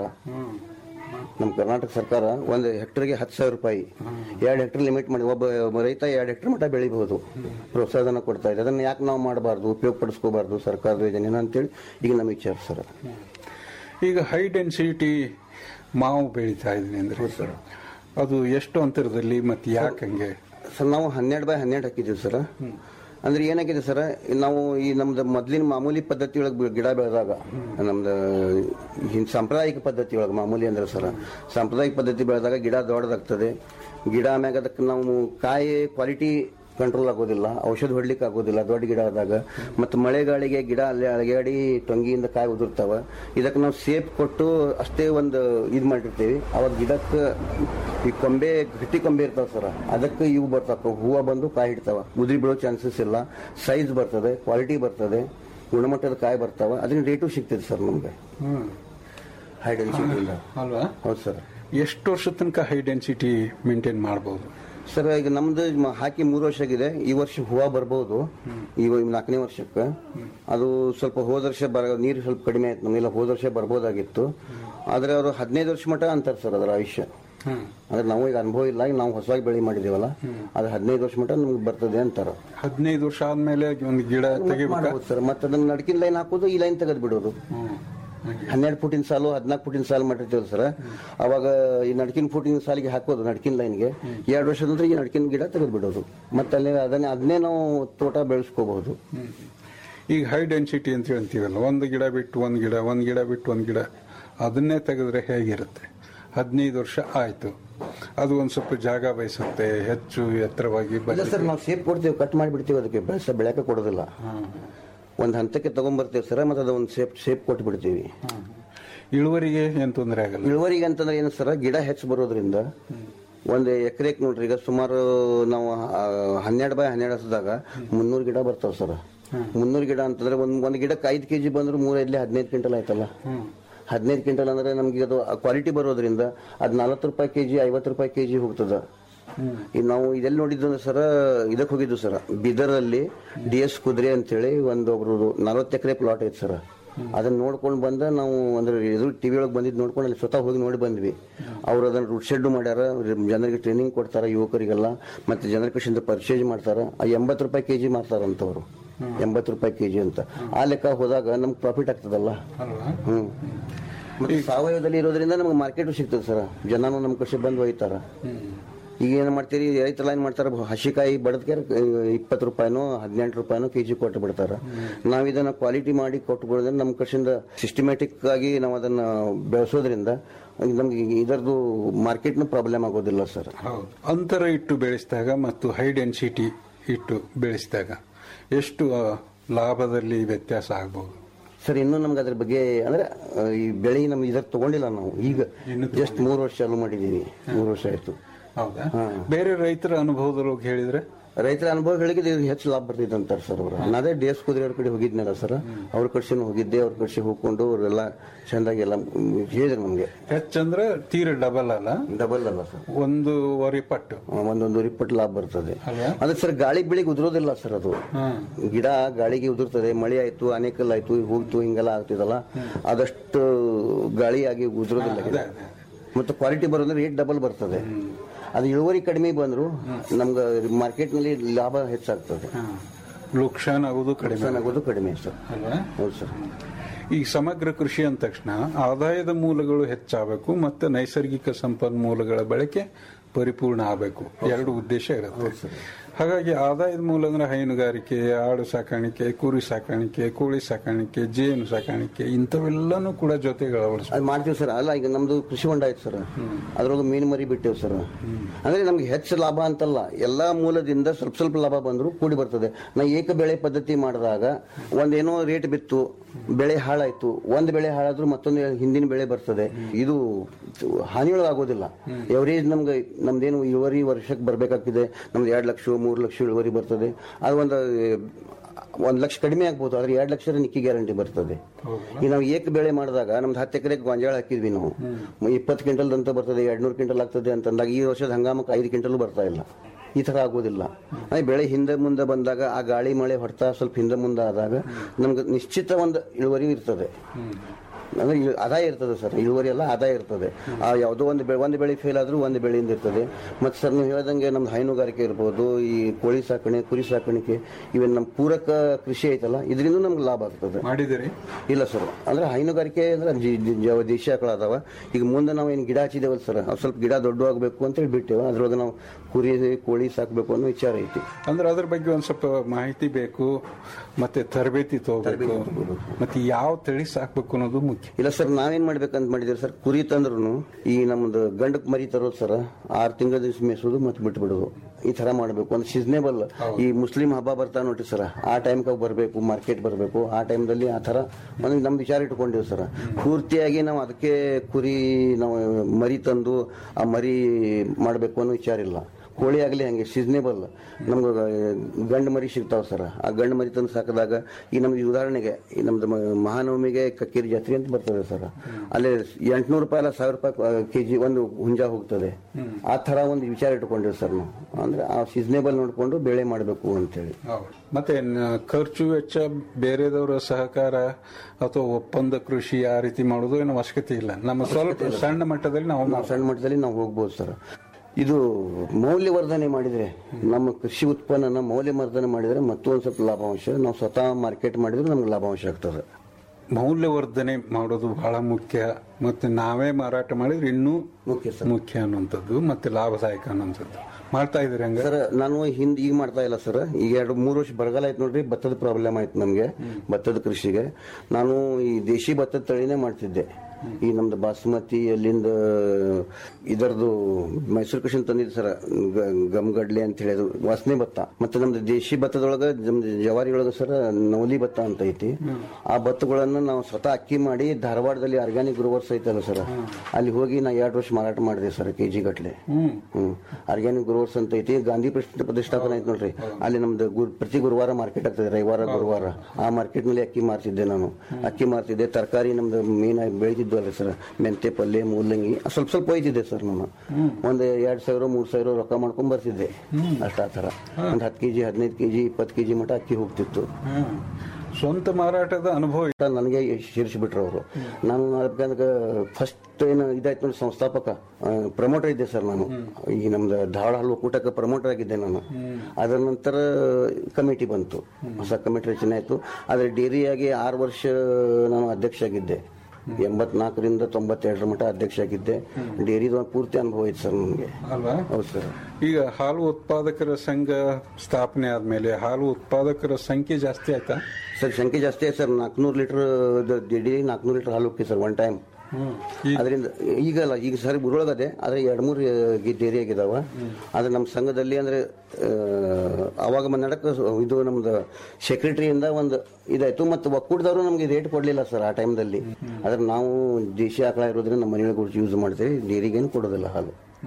Speaker 7: ನಮ್ಮ ಕರ್ನಾಟಕ ಸರ್ಕಾರ ಒಂದು ಹೆಕ್ಟರ್ಗೆ ಹತ್ತು ಸಾವಿರ ರೂಪಾಯಿ ಎರಡು ಹೆಕ್ಟರ್ ಲಿಮಿಟ್ ಮಾಡಿ ಒಬ್ಬ ಒಬ್ಬ ರೈತ ಎರಡು ಹೆಕ್ಟರ್ ಮಟ್ಟ ಬೆಳಿಬಹುದು ಪ್ರೋತ್ಸಾಹನ ಕೊಡ್ತಾ ಇದೆ ಅದನ್ನ ಯಾಕೆ ನಾವು ಮಾಡಬಾರ್ದು ಉಪಯೋಗ ಪಡಿಸ್ಕೋಬಾರ್ದು ಸರ್ಕಾರದ ಯೋಜನೆನ ಅಂತೇಳಿ ಈಗ ನಮ್ಮ ವಿಚಾರ ಸರ್
Speaker 6: ಈಗ ಹೈ ಡೆನ್ಸಿಟಿ ಮಾವು ಬೆಳೀತಾ ಇದೀನಿ ಅಂದ್ರೆ ಅದು ಎಷ್ಟು ಅಂತರದಲ್ಲಿ ಮತ್ತೆ ಯಾಕೆ ಹಂಗೆ
Speaker 7: ಸರ್ ನಾವು ಹನ್ನೆರಡು ಬೈ ಹನ್ನೆರಡು ಹಾಕಿದ್ದೀವಿ ಸರ್ ಅಂದ್ರೆ ಏನಾಗಿದೆ ಸರ್ ನಾವು ಈ ನಮ್ದು ಮೊದ್ಲಿನ ಮಾಮೂಲಿ ಪದ್ಧತಿ ಒಳಗೆ ಗಿಡ ಬೆಳೆದಾಗ ನಮ್ದು ಹಿಂದ್ ಸಾಂಪ್ರದಾಯಿಕ ಪದ್ಧತಿ ಒಳಗೆ ಮಾಮೂಲಿ ಅಂದ್ರೆ ಸರ್ ಸಾಂಪ್ರದಾಯಿಕ ಪದ್ಧತಿ ಬೆಳೆದಾಗ ಗಿಡ ದೊಡ್ಡದಾಗ್ತದೆ ಗಿಡ ಆಮ್ಯಾಗ ಅದಕ್ಕೆ ನಾವು ಕಾಯಿ ಕ್ವಾಲಿಟಿ ಕಂಟ್ರೋಲ್ ಆಗೋದಿಲ್ಲ ಔಷಧ ಹೊಡ್ಲಿಕ್ಕೆ ಆಗೋದಿಲ್ಲ ದೊಡ್ಡ ಗಿಡ ಆದಾಗ ಮತ್ತು ಮಳೆಗಾಳಿಗೆ ಗಿಡ ಅಲ್ಲಿ ಅಳಗಾಡಿ ಟೊಂಗಿಯಿಂದ ಕಾಯಿ ಉದುರ್ತಾವ ಇದಕ್ಕೆ ನಾವು ಸೇಫ್ ಕೊಟ್ಟು ಅಷ್ಟೇ ಒಂದು ಇದು ಮಾಡಿರ್ತೀವಿ ಅವಾಗ ಗಿಡಕ್ಕೆ ಈ ಕೊಂಬೆ ಗಟ್ಟಿ ಕೊಂಬೆ ಇರ್ತಾವ ಸರ್ ಅದಕ್ಕೆ ಇವು ಬರ್ತಾವ ಹೂವು ಬಂದು ಕಾಯಿ ಹಿಡ್ತಾವ ಉದುರಿ ಬೀಳೋ ಚಾನ್ಸಸ್ ಇಲ್ಲ ಸೈಜ್ ಬರ್ತದೆ ಕ್ವಾಲಿಟಿ ಬರ್ತದೆ ಗುಣಮಟ್ಟದ ಕಾಯಿ ಬರ್ತಾವ ಅದನ್ನ ರೇಟು ಸಿಗ್ತದೆ ಸರ್ ನಮ್ಗೆ
Speaker 6: ಹ್ಮ್
Speaker 7: ಹೈ ಡೆನ್ಸಿಟಿಯಿಂದ
Speaker 6: ಅಲ್ವಾ
Speaker 7: ಹೌದು ಸರ್
Speaker 6: ಎಷ್ಟು ವರ್ಷದ ತನಕ ಹೈ ಡೆನ್ಸಿಟಿ ಮೇಂಟೈನ್ ಮಾಡಬಹುದು
Speaker 7: ಸರ್ ಈಗ ನಮ್ದು ಮ- ಹಾಕಿ ಮೂರು ವರ್ಷ ಆಗಿದೆ ಈ ವರ್ಷ ಹೂವು ಬರ್ಬೋದು ಈ ವ- ನಾಲ್ಕನೇ ವರ್ಷಕ್ಕೆ ಅದು ಸ್ವಲ್ಪ ಹೋದ ವರ್ಷ ಬರ ನೀರು ಸ್ವಲ್ಪ ಕಡಿಮೆ ಆಯ್ತು ನಮಗೆಲ್ಲ ಹೋದ ವರ್ಷ ಬರ್ಬೋದಾಗಿತ್ತು ಆದ್ರೆ ಅವರು ಹದಿನೈದು ವರ್ಷ ಮಟ್ಟ ಅಂತಾರೆ ಸರ್ ಅದರ ಆಯುಷ್ಯ ಅಂದ್ರೆ ನಾವು ಈಗ ಅನುಭವ ಇಲ್ಲ ಈಗ ನಾವು ಹೊಸದಾಗಿ ಬೆಳೆ ಮಾಡಿದೇವಲ್ಲ ಅದು ಹದಿನೈದು ವರ್ಷ ಮಟ್ಟ ನಮ್ಗೆ ಬರ್ತದೆ ಅಂತಾರ
Speaker 6: ಹದಿನೈದು ವರ್ಷ ಆದ್ಮೇಲೆ ಒಂದು ಗಿಡ ತೆಗಿಬೇಕಾ
Speaker 7: ಮಾಡ್ಬೋದು ಸರ್ ಮತ್ತೆ ಅದನ್ನ ನಡ್ಕಿನ ಲೈನ್ ಹಾಕೋದು ಈ ಲೈನ್ ತೆಗೆದು ಬಿಡೋದು ಹನ್ನೆರಡು ಫುಟಿನ ಸಾಲು ಹದಿನಾಲ್ಕು ಫುಟಿನ ಸಾಲು ಮಾಡಿರ್ತೀವಲ್ಲ ಸರ್ ಅವಾಗ ಈ ನಡ್ಕಿನ ಫುಟಿನ ಸಾಲಿಗೆ ಹಾಕೋದು ನಡ್ಕಿನ ಲೈನ್ಗೆ ಎರಡು ವರ್ಷದ ನಂತರ ಈ ನಡ್ಕಿನ ಗಿಡ ತೆಗೆದು ಬಿಡೋದು ಮತ್ತೆ ಅಲ್ಲಿ ಅದನ್ನೇ ಅದನ್ನೇ ನಾವು ತೋಟ ಬೆಳೆಸ್ಕೋಬಹುದು
Speaker 6: ಈಗ ಹೈ ಡೆನ್ಸಿಟಿ ಅಂತ ಹೇಳ್ತೀವಲ್ಲ ಒಂದು ಗಿಡ ಬಿಟ್ಟು ಒಂದು ಗಿಡ ಒಂದು ಗಿಡ ಬಿಟ್ಟು ಒಂದು ಗಿಡ ಅದನ್ನೇ ತೆಗೆದ್ರೆ ಹೇಗಿರುತ್ತೆ ಹದಿನೈದು ವರ್ಷ ಆಯ್ತು ಅದು ಒಂದು ಸ್ವಲ್ಪ ಜಾಗ ಬಯಸುತ್ತೆ ಹೆಚ್ಚು ಎತ್ತರವಾಗಿ
Speaker 7: ಇಲ್ಲ
Speaker 6: ಬರಲಿಕ್ಕೆ.
Speaker 7: ಸರ್ ನಾವು ಶೇಪ್ ಕೊಡ್ತೀವಿ ಕಟ್ ಮಾಡಿಬಿಡ್ತೀವಿ ಅದಕ್ಕೆ ಬೆಳೆಸ ಬೆಳೆಯಕ್ಕೆ ಕೊಡೋದಿಲ್ಲ ಒಂದು ಹಂತಕ್ಕೆ ತಗೊಂಡ್ಬರ್ತೀವಿ ಸರ್ ಮತ್ತೆ ಅದು ಒಂದು ಶೇಪ್ ಶೇಪ್ ಕೊಟ್ಟು ಬಿಡ್ತೀವಿ
Speaker 6: ಇಳುವರಿಗೆ ಏನ್ ತೊಂದರೆ ಆಗಲ್ಲ
Speaker 7: ಇಳುವರಿಗೆ ಅಂತಂದ್ರೆ ಏನು ಸರ್ ಗಿಡ ಹೆಚ್ಚು ಬರೋದ್ರಿಂದ ಒಂದು ಎಕರೆಗೆ ನೋಡ್ರಿ ಈಗ ಸುಮಾರು ನಾವು ಆ, ಹನ್ನೆರಡು ಬೈ ಹನ್ನೆರಡು ಹಸದಾಗ ಮುನ್ನೂರು ಗಿಡ ಬರ್ತಾವ ಸರ್ ಮುನ್ನೂರು ಗಿಡ ಅಂತಂದ್ರೆ ಒಂದ್ ಒಂದು ಗಿಡಕ್ಕೆ ಐದು ಕೆಜಿ ಬಂದ್ರೆ ಮೂರೈದ್ಲಿ ಹದಿನೈದು ಕ್ವಿಂಟಲ್ ಆಯ್ತಲ್ಲ ಹದಿನೈದು ಕ್ವಿಂಟಲ್ ಅಂದ್ರೆ ನಮ್ಗೆ ಅದು ಕ್ವಾಲಿಟಿ ಬರೋದ್ರಿಂದ ಅದು ನಲ್ವತ್ತು ರೂಪಾಯಿ ಕೆಜಿ ಐವತ್ತು ರೂಪಾಯಿ ಕೆಜಿ ಹೋಗ್ತದ ಈಗ ನಾವು ಇದೆಲ್ಲಿ ನೋಡಿದ್ದು ಅಂದ್ರೆ ಸರ್ ಇದಕ್ಕೆ ಹೋಗಿದ್ದು ಸರ್ ಬೀದರಲ್ಲಿ ಡಿ ಎಸ್ ಕುದುರೆ ಅಂತೇಳಿ ಒಂದೊಬ್ರು ನಲ್ವತ್ತು ಎಕರೆ ಪ್ಲಾಟ್ ಐತೆ ಸರ್ ಅದನ್ನ ನೋಡ್ಕೊಂಡು ಬಂದ ನಾವು ಅಂದ್ರೆ ಇದು ಟಿವಿ ಒಳಗೆ ಬಂದಿದ್ದು ನೋಡ್ಕೊಂಡು ಅಲ್ಲಿ ಸ್ವತಃ ಹೋಗಿ ನೋಡಿ ಬಂದ್ವಿ ಅವ್ರು ಅದನ್ನ ರೂಟ್ ಶೆಡ್ ಮಾಡ್ಯಾರ ಜನರಿಗೆ ಟ್ರೈನಿಂಗ್ ಕೊಡ್ತಾರ ಯುವಕರಿಗೆಲ್ಲ ಮತ್ತೆ ಜನರ ಕಡೆಯಿಂದ ಪರ್ಚೇಸ್ ಮಾಡ್ತಾರ ಆ ಎಂಬತ್ತು ರೂಪಾಯಿ ಕೆಜಿ ಮಾರ್ತಾರಂತವ್ರು ಎಂಬತ್ತು ರೂಪಾಯಿ ಕೆಜಿ ಅಂತ ಆ ಲೆಕ್ಕ ಹೋದಾಗ ನಮ್ಗೆ ಪ್ರಾಫಿಟ್ ಆಗ್ತದಲ್ಲ ಹ್ಮ್ ಮತ್ತೆ ಸಾವಯವದಲ್ಲಿ ಇರೋದ್ರಿಂದ ನಮ್ಗೆ ಮಾರ್ಕೆಟ್ ಸಿಗ್ತದೆ ಸರ್ ಜನನು ನಮ್ಮ ಕಡೆ ಬಂದು ಒಯ್ತಾರ ಈಗ ಏನ್ ಮಾಡ್ತೀರಿ ರೈತರೆಲ್ಲ ಏನ್ ಮಾಡ್ತಾರ ಹಸಿಕಾಯಿ ಬಡದ್ಕೆ ಇಪ್ಪತ್ತು ರೂಪಾಯಿನೋ ಹದಿನೆಂಟು ರೂಪಾಯಿನೋ ಕೆಜಿ ಕೊಟ್ಟು ಬಿಡ್ತಾರ ನಾವ್ ಇದನ್ನ ಕ್ವಾಲಿಟಿ ಮಾಡಿ ಕೊಟ್ಟು ಬಿಡೋದ್ರಿಂದ ನಮ್ಮ ಕಡೆಯಿಂದ ಸಿಸ್ಟಮ್ಯಾಟಿಕ್ ಆಗಿ ನಾವು ಅದನ್ನ ಬೆಳೆಸೋದ್ರಿಂದ ನಮ್ಗೆ ಇದರದ್ದು ಮಾರ್ಕೆಟ್ನ ಪ್ರಾಬ್ಲಮ್ ಆಗೋದಿಲ್ಲ ಸರ್
Speaker 6: ಹೌದು ಅಂತರ ಇಟ್ಟು ಬೆಳೆಸಿದಾಗ ಮತ್ತು ಹೈ ಡೆನ್ಸಿಟಿ ಇಟ್ಟು ಬೆಳೆಸಿದಾಗ ಎಷ್ಟು ಆ, ಲಾಭದಲ್ಲಿ ವ್ಯತ್ಯಾಸ ಆಗ್ಬಹುದು
Speaker 7: ಸರ್ ಇನ್ನು ನಮ್ಗೆ ಅದ್ರ ಬಗ್ಗೆ ಅಂದ್ರೆ ಆ, ಈ ಬೆಳೆ ನಮ್ಗೆ ಇದರ ತಗೊಂಡಿಲ್ಲ ನಾವು ಈಗ
Speaker 6: ಇನ್ನು
Speaker 7: ಜಸ್ಟ್ ಮೂರು ವರ್ಷ ಚಾಲು ಮಾಡಿದೀವಿ ಮೂರು ವರ್ಷ ಆಯ್ತು
Speaker 6: ಹೌದಾ
Speaker 7: ಹಾ.
Speaker 6: ಬೇರೆ ರೈತರ ಅನುಭವದೊಳಗೆ ಹೇಳಿದ್ರೆ
Speaker 7: ರೈತರ ಅನುಭವ ಹೇಳಿದ್ರೆ ಇದು ಹೆಚ್ಚು ಲಾಭ ಬರ್ತಿದೆ ಅಂತಾರೆ ಸರ್ ಅವರು ನಾನೇ ಡಿ ಎಸ್ ಕುದುರೆಯವ್ರ ಕಡೆ ಹೋಗಿದ್ನಲ್ಲ ಸರ್ ಅವ್ರ ಕಡ್ಸಿನೂ ಹೋಗಿದ್ದೆ ಅವ್ರ ಕಡ್ಸಿ ಹೋಗ್ಕೊಂಡು ಅವರೆಲ್ಲ ಚಂದಾಗಿ ಎಲ್ಲ ಹೇಳಿದ್ರು ನಮಗೆ
Speaker 6: ಹೆಚ್ಚಂದ್ರೆ ತೀರ ಡಬಲ್ ಅಲ್ಲ
Speaker 7: ಡಬಲ್ ಅಲ್ಲ ಸರ್
Speaker 6: ಒಂದೂವರೆ ಪಟ್ಟು
Speaker 7: ಒಂದೊಂದು ಇಪ್ಪತ್ತು ಲಾಭ ಬರ್ತದೆ
Speaker 6: ಅಲ್ವಾ?
Speaker 7: ಅದೇ ಸರ್ ಗಾಳಿ ಬೆಳಿಗ್ಗೆ ಉದುರೋದಿಲ್ಲ ಸರ್ ಅದು
Speaker 6: ಹ್ಮ್
Speaker 7: ಗಿಡ ಗಾಳಿಗೆ ಉದುರ್ತದೆ ಮಳೆ ಆಯ್ತು ಅನೇಕಲ್ ಆಯ್ತು ಹೋಗ್ತು ಹಿಂಗೆಲ್ಲ ಆಗ್ತಿದಲ್ಲ ಆದಷ್ಟು ಗಾಳಿಯಾಗಿ ಉದುರೋದಿಲ್ಲ ಗಿಡ ಮತ್ತು ಕ್ವಾಲಿಟಿ ಬರೋದ್ರೆ ರೇಟ್ ಡಬಲ್ ಬರ್ತದೆ ಅದು ಇಳುವರಿ ಕಡಿಮೆ ಬಂದ್ರು ನಮ್ಗೆ ಮಾರ್ಕೆಟ್ನಲ್ಲಿ ಲಾಭ ಹೆಚ್ಚಾಗ್ತದೆ
Speaker 6: ಹ್ಮ್. ಲುಕ್ಷಾನ್ ಆಗೋದು ಕಡಿಮೆ
Speaker 7: ಆಗೋದು ಕಡಿಮೆ ಸರ್
Speaker 6: ಅಲ್ವಾ
Speaker 7: ಹೌದು ಸರ್
Speaker 6: ಈ ಸಮಗ್ರ ಕೃಷಿ ಅಂದ ತಕ್ಷಣ ಆದಾಯದ ಮೂಲಗಳು ಹೆಚ್ಚಾಗಬೇಕು ಮತ್ತೆ ನೈಸರ್ಗಿಕ ಸಂಪನ್ಮೂಲಗಳ ಬಳಕೆ ಪರಿಪೂರ್ಣ ಆಗಬೇಕು ಎರಡು ಉದ್ದೇಶ ಇರುತ್ತೆ ಹಾಗಾಗಿ ಆದಾಯದ ಮೂಲ ಅಂದ್ರೆ ಹೈನುಗಾರಿಕೆ ಆಡು ಸಾಕಾಣಿಕೆ ಕುರಿ ಸಾಕಾಣಿಕೆ ಕೋಳಿ ಸಾಕಾಣಿಕೆ ಜೇನು ಸಾಕಾಣಿಕೆ ಇಂಥವೆಲ್ಲನೂ ಕೂಡ ಜೊತೆಗೆ ಅಳವಡಿಸ್ಬೇಕು
Speaker 7: ಅದು ಮಾಡ್ತೀವಿ ಸರ್ ಅಲ್ಲ ಈಗ ನಮ್ದು ಕೃಷಿ ಹೊಂಡ ಆಯ್ತು ಸರ್ ಅದ್ರೊಳಗೆ ಮೀನು ಮರಿ ಬಿಟ್ಟೇವು ಸರ್ ಅಂದ್ರೆ ನಮ್ಗೆ ಹೆಚ್ಚು ಲಾಭ ಅಂತಲ್ಲ ಎಲ್ಲಾ ಮೂಲದಿಂದ ಸ್ವಲ್ಪ ಸ್ವಲ್ಪ ಲಾಭ ಬಂದ್ರು ಕೂಡಿ ಬರ್ತದೆ ನಾ ಏಕ ಬೆಳೆ ಪದ್ಧತಿ ಮಾಡಿದಾಗ ಒಂದೇನೋ ರೇಟ್ ಬಿತ್ತು ಬೆಳೆ ಹಾಳಾಯ್ತು ಒಂದ್ ಬೆಳೆ ಹಾಳಾದ್ರೂ ಮತ್ತೊಂದು ಹಿಂದಿನ ಬೆಳೆ ಬರ್ತದೆ ಇದು ಹಾನಿಯೊಳಗಾಗೋದಿಲ್ಲ ಎವರೇಜ್ ನಮ್ಗೆ ನಮ್ದೇನು ಇಳುವರಿ ವರ್ಷಕ್ಕೆ ಬರ್ಬೇಕಾಗ್ತಿದೆ ನಮ್ದು ಎರಡ್ ಲಕ್ಷ ಮೂರು ಲಕ್ಷ ಇಳುವರಿ ಬರ್ತದೆ ಅದು ಒಂದು ಒಂದ್ ಲಕ್ಷ ಕಡಿಮೆ ಆಗ್ಬೋದು ಆದ್ರೆ ಎರಡ್ ಲಕ್ಷ ನಿಕ್ಕಿ ಗ್ಯಾರಂಟಿ ಬರ್ತದೆ ಈಗ ನಾವು ಏಕ ಬೆಳೆ ಮಾಡಿದಾಗ ನಮ್ದು ಹತ್ತು ಎಕರೆ ಗೊಂಜಾಳ ಹಾಕಿದ್ವಿ ನಾವು ಇಪ್ಪತ್ತು ಕ್ವಿಂಟಲ್ ಅಂತ ಬರ್ತದೆ ಎರಡ್ನೂರು ಕ್ವಿಂಟಲ್ ಆಗ್ತದೆ ಅಂತಂದಾಗ ಈ ವರ್ಷದ ಹಂಗಾಮಕ್ಕೆ ಐದು ಕ್ವಿಂಟಲ್ ಬರ್ತಾ ಇಲ್ಲ ಈ ತರ ಆಗೋದಿಲ್ಲ ಅದೇ ಬೆಳೆ ಹಿಂದೆ ಮುಂದೆ ಬಂದಾಗ ಆ ಗಾಳಿ ಮಳೆ ಹೊಡ್ತಾ ಸ್ವಲ್ಪ ಹಿಂದೆ ಮುಂದೆ ಆದಾಗ ನಮ್ಗೆ ನಿಶ್ಚಿತ ಒಂದು ಇಳುವರಿ ಇರ್ತದೆ ಅಂದ್ರೆ ಇಳು- ಆದಾಯ ಇರ್ತದೆ ಸರ್ ಇಳುವರಿ ಎಲ್ಲ ಆದಾಯ ಇರ್ತದೆ ಆ ಯಾವುದೋ ಒಂದು ಬೆಳೆ ಒಂದು ಬೆಳೆ ಫೇಲ್ ಆದ್ರೂ ಒಂದು ಬೆಳೆಯಿಂದ ಇರ್ತದೆ ಮತ್ತೆ ಸರ್ ನೀವು ಹೇಳ್ದಂಗೆ ನಮ್ದು ಹೈನುಗಾರಿಕೆ ಇರ್ಬೋದು ಈ ಕೋಳಿ ಸಾಕಣೆ ಕುರಿ ಸಾಕಾಣಿಕೆ ಇವೆಲ್ಲ ನಮ್ಮ ಪೂರಕ ಕೃಷಿ ಐತಲ್ಲ ಇದರಿಂದ ನಮ್ಗೆ ಲಾಭ ಆಗ್ತದೆ
Speaker 6: ಮಾಡಿದಿರಿ
Speaker 7: ಇಲ್ಲ ಸರ್ ಅಂದ್ರೆ ಹೈನುಗಾರಿಕೆ ಅಂದ್ರೆ ಜಿ- ಜಿ- ಜ- ದೇಶಿ ಆಕಳ ಅದಾವ ಈಗ ಮುಂದೆ ನಾವು ಏನು ಗಿಡ ಹಚ್ಚಿದೇವಲ್ಲ ಸರ್ ಅವು ಸ್ವಲ್ಪ ಗಿಡ ದೊಡ್ಡ ಆಗ್ಬೇಕು ಅಂತ ಹೇಳಿ ಬಿಟ್ಟೇವೆ ಅದ್ರೊಳಗೆ ನಾವು ಕುರಿ ಕೋಳಿ ಸಾಕ್ಬೇಕು ಅನ್ನೋ ವಿಚಾರ ಐತಿ
Speaker 6: ಅಂದ್ರೆ ಅದ್ರ ಬಗ್ಗೆ ಒಂದ್ ಸ್ವಲ್ಪ ಮಾಹಿತಿ ಬೇಕು ಮತ್ತೆ ತರಬೇತಿ ತಗೋಬೇಕು ಮತ್ತೆ ಯಾವ ತಳಿ ಸಾಕ್ಬೇಕು ಅನ್ನೋದು ಮುಖ್ಯ
Speaker 7: ಇಲ್ಲ ಸರ್ ನಾವೇನ್ ಮಾಡ್ಬೇಕಂತ ಮಾಡಿದೇವೆ ಸರ್ ಕುರಿ ತಂದ್ರು ಈ ನಮ್ದು ಗಂಡಕ್ ಮರಿ ತರೋದು ಸರ್ ಆರು ತಿಂಗಳ ದಿವಸ ಮೇಯಿಸೋದು ಮತ್ತೆ ಬಿಟ್ಬಿಡೋದು ಈ ತರ ಮಾಡಬೇಕು ಒಂದು ಸೀಸನೇಬಲ್ ಈ ಮುಸ್ಲಿಂ ಹಬ್ಬ ಬರ್ತಾ ನೋಡ್ರಿ ಸರ್ ಆ ಟೈಮ್ಗೆ ಬರಬೇಕು ಮಾರ್ಕೆಟ್ ಬರಬೇಕು ಆ ಟೈಮ್ದಲ್ಲಿ ಆ ತರ ಒಂದು ನಮ್ ವಿಚಾರ ಇಟ್ಕೊಂಡಿವಿ ಸರ್ ಪೂರ್ತಿಯಾಗಿ ನಾವು ಅದಕ್ಕೆ ಕುರಿ ನಾವು ಮರಿ ತಂದು ಆ ಮರಿ ಮಾಡಬೇಕು ಅನ್ನೋ ವಿಚಾರ ಇಲ್ಲ ಕೋಳಿ ಆಗಲಿ ಹಂಗೆ ಸೀಸನೇಬಲ್ ನಮ್ಗೆ ಗಂಡು ಮರಿ ಸಿಗ್ತಾವ ಸರ್ ಆ ಗಂಡು ಮರಿ ತಂದು ಸಾಕಿದಾಗ ಈ ನಮ್ದು ಈ ಉದಾಹರಣೆಗೆ ಈ ನಮ್ದು ಮ- ಮಹಾನವಮಿಗೆ ಕಕ್ಕೇರಿ ಜಾತ್ರೆ ಅಂತ ಬರ್ತದೆ ಸರ್ ಅಲ್ಲಿ ಎಂಟ್ನೂರು ರೂಪಾಯಿ ಅಲ್ಲ ಸಾವಿರ ರೂಪಾಯಿ ಕೆಜಿ ಒಂದು ಹುಂಜ ಹೋಗ್ತದೆ ಆ ತರ ಒಂದು ವಿಚಾರ ಇಟ್ಕೊಂಡಿವಿ ಸರ್ ನಾವು ಅಂದ್ರೆ ಆ ಸೀಸನೇಬಲ್ ನೋಡ್ಕೊಂಡು ಬೆಳೆ ಮಾಡಬೇಕು ಅಂತೇಳಿ
Speaker 6: ಹೌದು. ಮತ್ತೆ ನ- ಖರ್ಚು ವೆಚ್ಚ ಬೇರೆದವರ ಸಹಕಾರ ಅಥವಾ ಒಪ್ಪಂದ ಕೃಷಿ ಆ ರೀತಿ ಮಾಡೋದು ಏನು ಅವಶ್ಯಕತೆ ಇಲ್ಲ ನಮ್ಮ ಸ್ವಲ್ಪ ಸಣ್ಣ ಮಟ್ಟದಲ್ಲಿ ನಾವು
Speaker 7: ನಾವು ಸಣ್ಣ ಮಟ್ಟದಲ್ಲಿ ನಾವು ಹೋಗ್ಬೋದು ಸರ್ ಇದು ಮೌಲ್ಯವರ್ಧನೆ ಮಾಡಿದ್ರೆ ನಮ್ಮ ಕೃಷಿ ಉತ್ಪನ್ನನ ಮೌಲ್ಯವರ್ಧನೆ ಮಾಡಿದ್ರೆ ಮತ್ತೊಂದು ಸ್ವಲ್ಪ ಲಾಭಾಂಶ ನಾವು ಸ್ವತಃ ಮಾರ್ಕೆಟ್ ಮಾಡಿದ್ರೆ ನಮ್ಗೆ ಲಾಭಾಂಶ ಆಗ್ತದೆ
Speaker 6: ಮೌಲ್ಯವರ್ಧನೆ ಮಾಡೋದು ಬಹಳ ಮುಖ್ಯ ಮತ್ತೆ ನಾವೇ ಮಾರಾಟ ಮಾಡಿದ್ರೆ ಇನ್ನೂ
Speaker 7: ಮುಖ್ಯ ಸರ್
Speaker 6: ಮುಖ್ಯ ಅನ್ನುವಂಥದ್ದು ಮತ್ತೆ ಲಾಭದಾಯಕ ಅನ್ನುವಂಥದ್ದು ಮಾಡ್ತಾ ಇದ್ರಿ ಹಂಗ
Speaker 7: ಸರ್ ನಾನು ಹಿಂದ್ ಈಗ ಮಾಡ್ತಾ ಇಲ್ಲ ಸರ್ ಈಗ ಎರಡು ಮೂರು ವರ್ಷ ಬರಗಾಲ ಆಯ್ತು ನೋಡ್ರಿ ಭತ್ತದ ಪ್ರಾಬ್ಲಮ್ ಆಯ್ತು ನಮಗೆ ಭತ್ತದ ಕೃಷಿಗೆ ನಾನು ಈ ದೇಶಿ ಭತ್ತದ ತಳಿನೇ ಮಾಡ್ತಿದ್ದೆ ಈ ನಮ್ದು ಬಾಸುಮತಿ ಅಲ್ಲಿಂದ ಇದರದು ಮೈಸೂರು ಕೃಷಿ ತಂದಿದ್ದು ಸರ್ ಗ- ಗಮ್ಗಡ್ಲೆ ಅಂತ ಹೇಳಿದ್ರು ವಾಸನೆ ಭತ್ತ ಮತ್ತೆ ನಮ್ದು ದೇಶಿ ಭತ್ತದೊಳಗ ನಮ್ದು ಜವಾರಿ ಒಳಗ ಸರ್ ನವಲಿ ಭತ್ತ ಅಂತ ಐತಿ ಆ ಭತ್ತಗಳನ್ನು ನಾವು ಸ್ವತಃ ಅಕ್ಕಿ ಮಾಡಿ ಧಾರವಾಡದಲ್ಲಿ ಆರ್ಗ್ಯಾನಿಕ್ ಗ್ರೋವರ್ಸ್ ಐತಲ್ಲ ಸರ್ ಅಲ್ಲಿ ಹೋಗಿ ನಾ ಎರಡು ವರ್ಷ ಮಾರಾಟ ಮಾಡಿದೆ ಸರ್ ಕೆಜಿ ಗಟ್ಲೆ ಹ್ಮ್ ಆರ್ಗ್ಯಾನಿಕ್ ಗ್ರೋವರ್ಸ್ ಅಂತ ಐತಿ ಗಾಂಧಿ ಪ್ರತಿಷ್ಠ- ಪ್ರತಿಷ್ಠಾಪನೆ ಐತಿ ನೋಡ್ರಿ ಅಲ್ಲಿ ನಮ್ದು ಗುರು- ಪ್ರತಿ ಗುರುವಾರ ಮಾರ್ಕೆಟ್ ಆಗ್ತದೆ ರವಿವಾರ ಗುರುವಾರ ಆ ಮಾರ್ಕೆಟ್ ನಲ್ಲಿ ಅಕ್ಕಿ ಮಾರ್ತಿದ್ದೆ ನಾನು ಅಕ್ಕಿ ಮಾರ್ತಿದ್ದೆ ತರಕಾರಿ ನಮ್ದು ಮೇನ್ ಆಗಿ ಬೆಳಿತಿದ್ವಲ್ಲ ಸರ್ ಮೆಂತೆ ಪಲ್ಯ ಮೂಲಂಗಿ ಸ್ವಲ್ಪ ಸ್ವಲ್ಪ ಒಯ್ತಿದ್ದೆ ಸರ್ ನಾನು ಒಂದ್ ಎರಡ್ ಸಾವಿರ ಮೂರ್ ಸಾವಿರ ರೊಕ್ಕ ಮಾಡ್ಕೊಂಡ್ ಬರ್ತಿದ್ದೆ ಅಷ್ಟ ಆ ತರ ಒಂದ್ ಹತ್ತು ಕೆಜಿ ಹದಿನೈದು ಕೆಜಿ ಇಪ್ಪತ್ತು ಕೆಜಿ ಮಟ ಅಕ್ಕಿ ಹೋಗ್ತಿತ್ತು
Speaker 6: ಹ್ಮ್. ಸ್ವಂತ ಮಾರಾಟದ ಅನುಭವ
Speaker 7: ಅಂತ ನನಗೆ ಸೇರಿಸಿಬಿಟ್ರು ಅವರು ನಾನು ಅದಕ್ಕೆ ಫಸ್ಟ್ ಏನು ಇದಾಯ್ತು ನೋಡಿ ಸಂಸ್ಥಾಪಕ ಪ್ರಮೋಟರ್ ಇದ್ದೆ ಸರ್ ನಾನು ಈ ನಮ್ದು ಧಾರವಾಡ ಹಾಲು ಒಕ್ಕೂಟಕ್ಕೆ ಪ್ರಮೋಟರ್ ಆಗಿದ್ದೆ ನಾನು ಅದರ ನಂತರ ಕಮಿಟಿ ಬಂತು ಹೊಸ ಕಮಿಟಿ ರಚನೆ ಆಯ್ತು ಆದ್ರೆ ಡೇರಿಯಾಗಿ ಆರು ವರ್ಷ ನಾನು ಅಧ್ಯಕ್ಷ ಆಗಿದ್ದೆ ಎಂಬತ್ನಾಲ್ಕರಿಂದ ತೊಂಬತ್ತೆರಡರ ಮಟ್ಟ ಅಧ್ಯಕ್ಷ ಆಗಿದ್ದೆ ಡೇರಿದ ಪೂರ್ತಿ ಅನುಭವ ಐತೆ ಸರ್ ನನಗೆ
Speaker 6: ಅಲ್ವಾ
Speaker 7: ಹೌದು ಸರ್
Speaker 6: ಈಗ ಹಾಲು ಉತ್ಪಾದಕರ ಸಂಘ ಸ್ಥಾಪನೆ ಆದ್ಮೇಲೆ ಹಾಲು ಉತ್ಪಾದಕರ ಸಂಖ್ಯೆ ಜಾಸ್ತಿ ಆಯ್ತಾ
Speaker 7: ಸರ್ ಸಂಖ್ಯೆ ಜಾಸ್ತಿ ಆಯ್ತು ಸರ್ ನಾಲ್ಕುನೂರು ಲೀಟರ್ ಡೇರಿ ನಾಲ್ಕುನೂರು ಲೀಟರ್ ಹಾಲು ಹೋಗ್ತಿ ಸರ್ ಒನ್ ಟೈಮ್
Speaker 6: ಈ-
Speaker 7: ಅದರಿಂದ ಈಗಲ್ಲ ಈಗ ಸರಿ ಉರುಳಗದೆ ಆದ್ರೆ ಎರಡ್ ಮೂರು ಡೇರಿ ಆಗಿದಾವ ಆದ್ರೆ ನಮ್ಮ ಸಂಘದಲ್ಲಿ ಅಂದ್ರೆ ಆ, ಅವಾಗ ನಡಕ ಇದು ನಮ್ದು ಸೆಕ್ರೆಟರಿಯಿಂದ ಒಂದು ಇದಾಯ್ತು ಮತ್ತು ಒಕ್ಕೂಟದವರು ನಮ್ಗೆ ರೇಟ್ ಕೊಡ್ಲಿಲ್ಲ ಸರ್ ಆ ಟೈಮ್ದಲ್ಲಿ ಆದ್ರೆ ನಾವು ದೇಶಿ ಆಕಳ ಇರೋದ್ರಿಂದ ನಮ್ಮ ಮನೆಯೊಳಗೆ ಯೂಸ್ ಮಾಡ್ತೀವಿ ಡೇರಿಗೇನು ಕೊಡೋದಿಲ್ಲ ಹಾಲು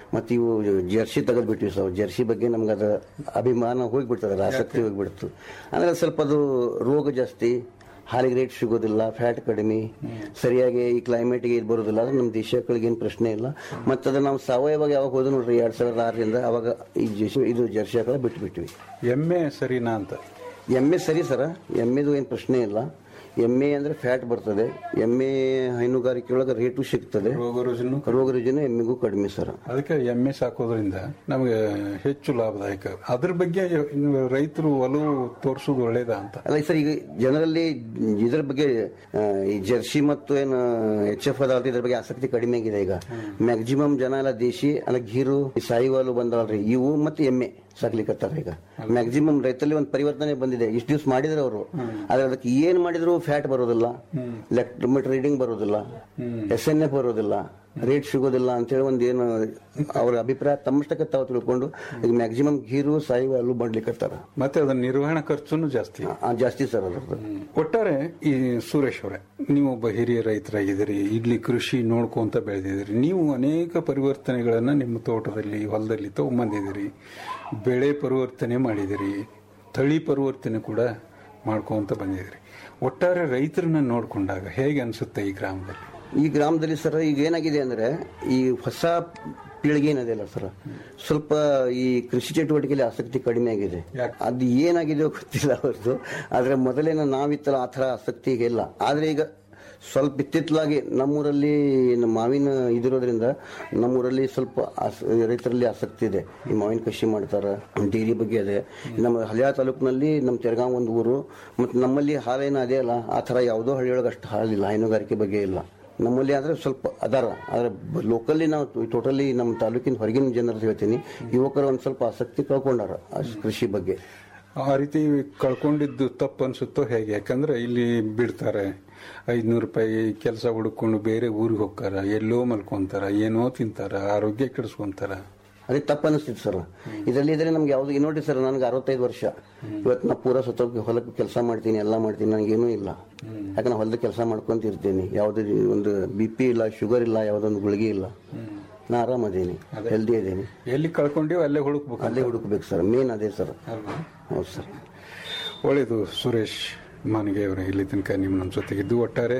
Speaker 7: ಮತ್ತು ಇವು ಜರ್ಸಿ ತೆಗೆದ್ಬಿಟ್ವಿ ಸರ್ ಜರ್ಸಿ ಬಗ್ಗೆ ನಮ್ಗೆ ಅದು ಅಭಿಮಾನ ಹೋಗಿಬಿಡ್ತದೆ ಆಸಕ್ತಿ ಹೋಗಿಬಿಡ್ತು ಅಂದ್ರೆ ಸ್ವಲ್ಪ ಅದು ರೋಗ ಜಾಸ್ತಿ ಹಾಲಿಗೆ ರೇಟ್ ಸಿಗೋದಿಲ್ಲ ಫ್ಯಾಟ್ ಕಡಿಮೆ ಸರಿಯಾಗಿ ಈ ಕ್ಲೈಮೇಟ್ಗೆ ಇದು ಬರೋದಿಲ್ಲ ಅದು ನಮ್ಮ ದೇಶಗಳಿಗೆ ಏನು ಪ್ರಶ್ನೆ ಇಲ್ಲ ಮತ್ತು ಅದು ನಾವು ಸಾವಯವ ಯಾವಾಗ ಹೋದ ನೋಡ್ರಿ ಎರಡು ಸಾವಿರದ ಆರರಿಂದ ಅವಾಗ ಈ ಜರ್ಸಿ ಇದು ಜರ್ಸಿ ಆಕಳ ಬಿಟ್ಬಿಟ್ವಿ
Speaker 6: ಎಮ್ಮೆ ಸರಿನಾ ಅಂತ
Speaker 7: ಎಮ್ಮೆ ಸರಿ ಸರ ಎಮ್ಮೆದು ಏನು ಪ್ರಶ್ನೆ ಇಲ್ಲ ಎಮ್ಮೆ ಅಂದ್ರೆ ಫ್ಯಾಟ್ ಬರ್ತದೆ ಎಮ್ಮೆ ಹೈನುಗಾರಿಕೆ ಒಳಗೆ ರೇಟು ಸಿಗ್ತದೆ
Speaker 6: ರೋಗ ರುಜಿನ
Speaker 7: ರೋಗ ರುಜಿನ ಎಮ್ಮೆಗೂ ಕಡಿಮೆ ಸರ
Speaker 6: ಅದಕ್ಕೆ ಎಮ್ಮೆ ಸಾಕೋದ್ರಿಂದ ನಮಗೆ ಹೆಚ್ಚು ಲಾಭದಾಯಕ ಅದ್ರ ಬಗ್ಗೆ ಇನ್ನು ರೈತರು ಒಲವು ತೋರಿಸೋದು ಒಳ್ಳೇದಾ ಅಂತ
Speaker 7: ಅಲ್ಲ ಸರ್ ಈಗ ಜನರಲ್ಲಿ ಇದ್ರ ಬಗ್ಗೆ ಆ, ಈ ಜರ್ಸಿ ಮತ್ತು ಏನು ಎಚ್ ಎಫ್ ಅದಾವಲ್ರಿ ಇದ್ರ ಬಗ್ಗೆ ಆಸಕ್ತಿ ಕಡಿಮೆ ಆಗಿದೆ ಈಗ ಮ್ಯಾಕ್ಸಿಮಮ್ ಜನ ಎಲ್ಲ ದೇಶಿ ಅಲ್ಲ ಗೀರು ಈ ಸಾಯಿವಾಲು ಬಂದವಲ್ರಿ ಇವು ಮತ್ತೆ ಎಮ್ಮೆ ಸಾಕ್ಲಿಕ್ಕತ್ತಾರ ಈಗ ಮ್ಯಾಕ್ಸಿಮಮ್ ರೈತರಲ್ಲಿ ಒಂದು ಪರಿವರ್ತನೆ ಬಂದಿದೆ ಇಷ್ಟು ದಿವಸ ಮಾಡಿದ್ರು ಅವರು ಆದ್ರೆ ಅದಕ್ಕೆ ಏನ್ ಮಾಡಿದ್ರು ಫ್ಯಾಟ್ ಬರೋದಿಲ್ಲ ಎಲೆಕ್ಟ್ರೋಮೀಟರ್ ರೀಡಿಂಗ್ ಬರೋದಿಲ್ಲ ಎಸ್ ಎನ್ ಎಫ್ ಬರೋದಿಲ್ಲ ರೇಟ್ ಸಿಗೋದಿಲ್ಲ ಅಂತೇಳಿ ಒಂದು ಏನು ಅವ್ರ ಅಭಿಪ್ರಾಯ ತಮ್ಮಷ್ಟಕ್ಕೆ ತಾವು ತಿಳ್ಕೊಂಡು ಈಗ ಮ್ಯಾಕ್ಸಿಮಮ್ ಗೀರು ಸಾಯಿವಾಲು ಮಾಡ್ಲಿಕ್ಕತ್ತಾರ
Speaker 6: ಮತ್ತೆ ಅದರ ನಿರ್ವಹಣಾ ಖರ್ಚುನು ಜಾಸ್ತಿ
Speaker 7: ಆ, ಜಾಸ್ತಿ ಸರ್ ಅದ್ರದ್ದು
Speaker 6: ಒಟ್ಟಾರೆ ಈ ಸುರೇಶ್ ಅವರೇ ನೀವು ಒಬ್ಬ ಹಿರಿಯ ರೈತರಾಗಿದ್ದೀರಿ ಇಲ್ಲಿ ಕೃಷಿ ನೋಡ್ಕೊಂತ ಬೆಳೆದಿದ್ದೀರಿ ನೀವು ಅನೇಕ ಪರಿವರ್ತನೆಗಳನ್ನ ನಿಮ್ಮ ತೋಟದಲ್ಲಿ ಹೊಲದಲ್ಲಿ ತಗೊಂಬಂದಿದ್ದೀರಿ ಬೆಳೆ ಪರಿವರ್ತನೆ ಮಾಡಿದಿರಿ ತಳಿ ಪರಿವರ್ತನೆ ಕೂಡ ಮಾಡ್ಕೊಂತ ಬಂದಿದ್ದೀರಿ ಒಟ್ಟಾರೆ ರೈತರನ್ನ ನೋಡ್ಕೊಂಡಾಗ ಹೇಗೆ ಅನ್ಸುತ್ತೆ ಈ ಗ್ರಾಮದಲ್ಲಿ
Speaker 7: ಈ ಗ್ರಾಮದಲ್ಲಿ ಸರ್ ಈಗ ಏನಾಗಿದೆ ಅಂದ್ರೆ ಈ ಹೊಸ ಪೀಳಿಗೆ ಏನಿದೆಯಲ್ಲ ಸರ್ ಸ್ವಲ್ಪ ಈ ಕೃಷಿ ಚಟುವಟಿಕೆಯಲ್ಲಿ ಆಸಕ್ತಿ ಕಡಿಮೆ ಆಗಿದೆ ಅದು ಏನಾಗಿದೆಯೋ ಗೊತ್ತಿಲ್ಲ ಅವ್ರದ್ದು ಆದ್ರೆ ಮೊದಲೇನ ನಾವಿತ್ತಲ್ಲ ಆ ಥರ ಆಸಕ್ತಿ ಈಗ ಇಲ್ಲ ಆದ್ರೆ ಈಗ ಸ್ವಲ್ಪ ಇತ್ತಿತ್ತಲಾಗಿ ನಮ್ಮೂರಲ್ಲಿ ನಮ್ಮ ಮಾವಿನ ಇದಿರೋದ್ರಿಂದ ನಮ್ಮೂರಲ್ಲಿ ಸ್ವಲ್ಪ ಆಸ- ರೈತರಲ್ಲಿ ಆಸಕ್ತಿ ಇದೆ ಈ ಮಾವಿನ ಕೃಷಿ ಮಾಡ್ತಾರ ಡೈರಿ ಬಗ್ಗೆ ಇದೆ ನಮ್ಮ ಹಳಿಯ ತಾಲೂಕಿನಲ್ಲಿ ನಮ್ಮ ತೆರಗಾಂವ್ ಒಂದು ಊರು ಮತ್ತು ನಮ್ಮಲ್ಲಿ ಹಾಲೇನು ಅದೇ ಅಲ್ಲ ಆ ಥರ ಯಾವುದೋ ಹಳ್ಳಿಯೊಳಗೆ ಅಷ್ಟು ಹಾಲಿಲ್ಲ ಹೈನುಗಾರಿಕೆ ಬಗ್ಗೆ ಇಲ್ಲ ನಮ್ಮಲ್ಲಿ ಆದ್ರೆ ಸ್ವಲ್ಪ ಅದಾರ ಆದ್ರೆ ಲೋಕಲ್ಲಿ ನಾವು ಟೋಟಲಿ ನಮ್ಮ ತಾಲೂಕಿನ ಹೊರಗಿನ ಜನರು ಹೇಳ್ತೀನಿ ಯುವಕರು ಒಂದು ಸ್ವಲ್ಪ ಆಸಕ್ತಿ ಕಳ್ಕೊಂಡಾರ ಆ ಕೃಷಿ ಬಗ್ಗೆ
Speaker 6: ಆ ರೀತಿ ಕಳ್ಕೊಂಡಿದ್ದು ತಪ್ಪು ಅನ್ಸುತ್ತೋ ಹೇಗೆ ಯಾಕಂದ್ರೆ ಇಲ್ಲಿ ಬಿಡ್ತಾರೆ ಐದ್ನೂರು ರೂಪಾಯಿ ಕೆಲಸ ಹುಡುಕೊಂಡು ಬೇರೆ ಊರಿಗೆ ಹೋಗ್ತಾರ ಎಲ್ಲೋ ಮಲ್ಕೊಂತಾರ ಏನೋ ತಿಂತಾರ ಆರೋಗ್ಯ ಕೆಡಿಸ್ಕೊಂತಾರ
Speaker 7: ಅದೇ ತಪ್ಪು ಅನಿಸ್ತಿತ್ತು ಸರ್ ಇದರಲ್ಲಿ ಇದ್ರೆ ನಮ್ಗೆ ಯಾವ್ದು ಈಗ ನೋಡಿ ಸರ್ ನನಗೆ ಅರವತ್ತೈದು ವರ್ಷ ಇವತ್ತು ನಾ ಪೂರ ಸುತ್ತೋಗಿ ಹೊಲಕ್ಕೆ ಕೆಲಸ ಮಾಡ್ತೀನಿ ಎಲ್ಲ ಮಾಡ್ತೀನಿ ನನಗೇನೂ ಇಲ್ಲ ಯಾಕಂದ್ರೆ ಹೊಲದ ಕೆಲಸ ಮಾಡ್ಕೊಂತ ಇರ್ತೀನಿ ಯಾವುದೇ ಒಂದು ಬಿ ಪಿ ಇಲ್ಲ ಶುಗರ್ ಇಲ್ಲ ಯಾವುದೊಂದು ಗುಳಿಗೆ ಇಲ್ಲ ನಾ ಆರಾಮದೇನಿ ಹೆಲ್ದಿ ಇದ್ದೀನಿ
Speaker 6: ಎಲ್ಲಿ ಕಳ್ಕೊಂಡಿವ್ ಅಲ್ಲೇ ಹುಡುಕ್ಬೇಕು
Speaker 7: ಅಲ್ಲೇ ಹುಡುಕ್ಬೇಕು ಸರ್ ಮೇನ್ ಅದೇ ಸರ್ ಹೌದು ಸರ್
Speaker 6: ಒಳ್ಳೇದು ಸುರೇಶ್ ಮಾನಿಗೆ ಅವರ ಇಲ್ಲಿ ತನಕ ನಿಮ್ಮ ನಮ್ಮ ಜೊತೆಗಿದ್ದು ಒಟ್ಟಾರೆ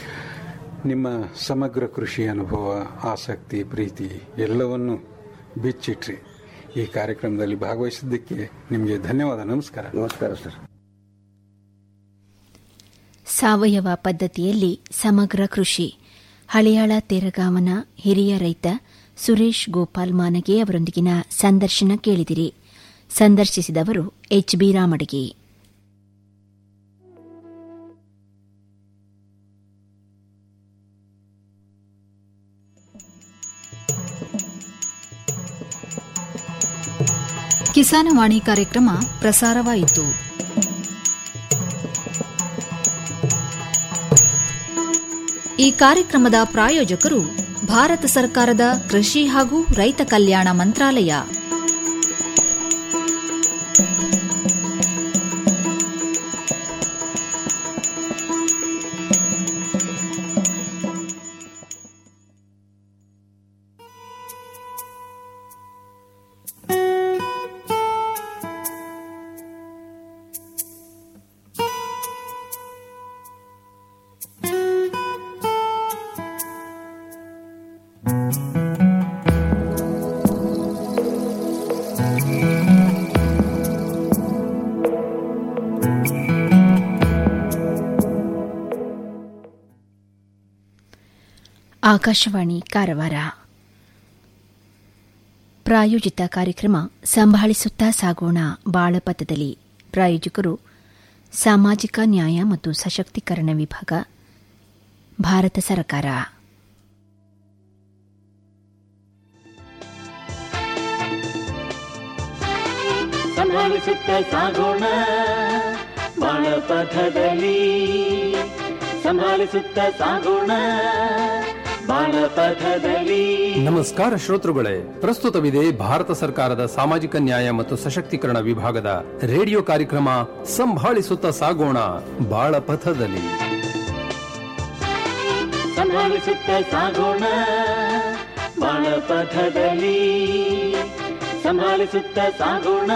Speaker 6: ನಿಮ್ಮ ಸಮಗ್ರ ಕೃಷಿ ಅನುಭವ ಆಸಕ್ತಿ ಪ್ರೀತಿ ಎಲ್ಲವನ್ನು ಬಿಚ್ಚಿಟ್ರಿ ಈ ಕಾರ್ಯಕ್ರಮದಲ್ಲಿ ಭಾಗವಹಿಸಿದ್ದಕ್ಕೆ ನಿಮಗೆ ಧನ್ಯವಾದ ನಮಸ್ಕಾರ
Speaker 7: ನಮಸ್ಕಾರ ಸರ್
Speaker 5: ಸಾವಯವ ಪದ್ಧತಿಯಲ್ಲಿ ಸಮಗ್ರ ಕೃಷಿ ಹಳಿಯಾಳ ತೇರಗಾವನ ಹಿರಿಯ ರೈತ ಸುರೇಶ್ ಗೋಪಾಲ್ ಮಾನಗೆ ಅವರೊಂದಿಗಿನ ಸಂದರ್ಶನ ಕೇಳಿದಿರಿ ಸಂದರ್ಶಿಸಿದವರು ಎಚ್ ಬಿ ರಾಮಡಗಿ
Speaker 1: ಕಿಸಾನವಾಣಿ ಕಾರ್ಯಕ್ರಮ ಪ್ರಸಾರವಾಯಿತು ಈ ಕಾರ್ಯಕ್ರಮದ ಪ್ರಾಯೋಜಕರು ಭಾರತ ಸರ್ಕಾರದ ಕೃಷಿ ಹಾಗೂ ರೈತ ಕಲ್ಯಾಣ ಮಂತ್ರಾಲಯ
Speaker 5: ಆಕಾಶವಾಣಿ ಕಾರವಾರ ಪ್ರಾಯೋಜಿತ ಕಾರ್ಯಕ್ರಮ ಸಂಭಾಳಿಸುತ್ತಾ ಸಾಗೋಣ ಬಾಳಪಥದಲ್ಲಿ ಪ್ರಾಯೋಜಕರು ಸಾಮಾಜಿಕ ನ್ಯಾಯ ಮತ್ತು ಸಶಕ್ತೀಕರಣ ವಿಭಾಗ ಭಾರತ ಸರ್ಕಾರ
Speaker 8: ಸಂಭಾಳಿಸುತ್ತ ಸಾಗೋಣ ಬಾಳ ಪಥದಲ್ಲಿ ಸಂಭಾಳಿಸುತ್ತ ಸಾಗೋಣ ಬಾಳ ಪಥದಲ್ಲಿ
Speaker 9: ನಮಸ್ಕಾರ ಶ್ರೋತೃಗಳೇ ಪ್ರಸ್ತುತವಿದೆ ಭಾರತ ಸರ್ಕಾರದ ಸಾಮಾಜಿಕ ನ್ಯಾಯ ಮತ್ತು ಸಶಕ್ತೀಕರಣ ವಿಭಾಗದ ರೇಡಿಯೋ ಕಾರ್ಯಕ್ರಮ ಸಂಭಾಳಿಸುತ್ತ ಸಾಗೋಣ ಬಾಳ ಪಥದಲ್ಲಿ
Speaker 8: ಸಂಭಾಳಿಸುತ್ತ ಸಾಗೋಣ ಬಾಳಪಥದಲ್ಲಿ ಸಂಭಾಳಿಸುತ್ತ ಸಾಗೋಣ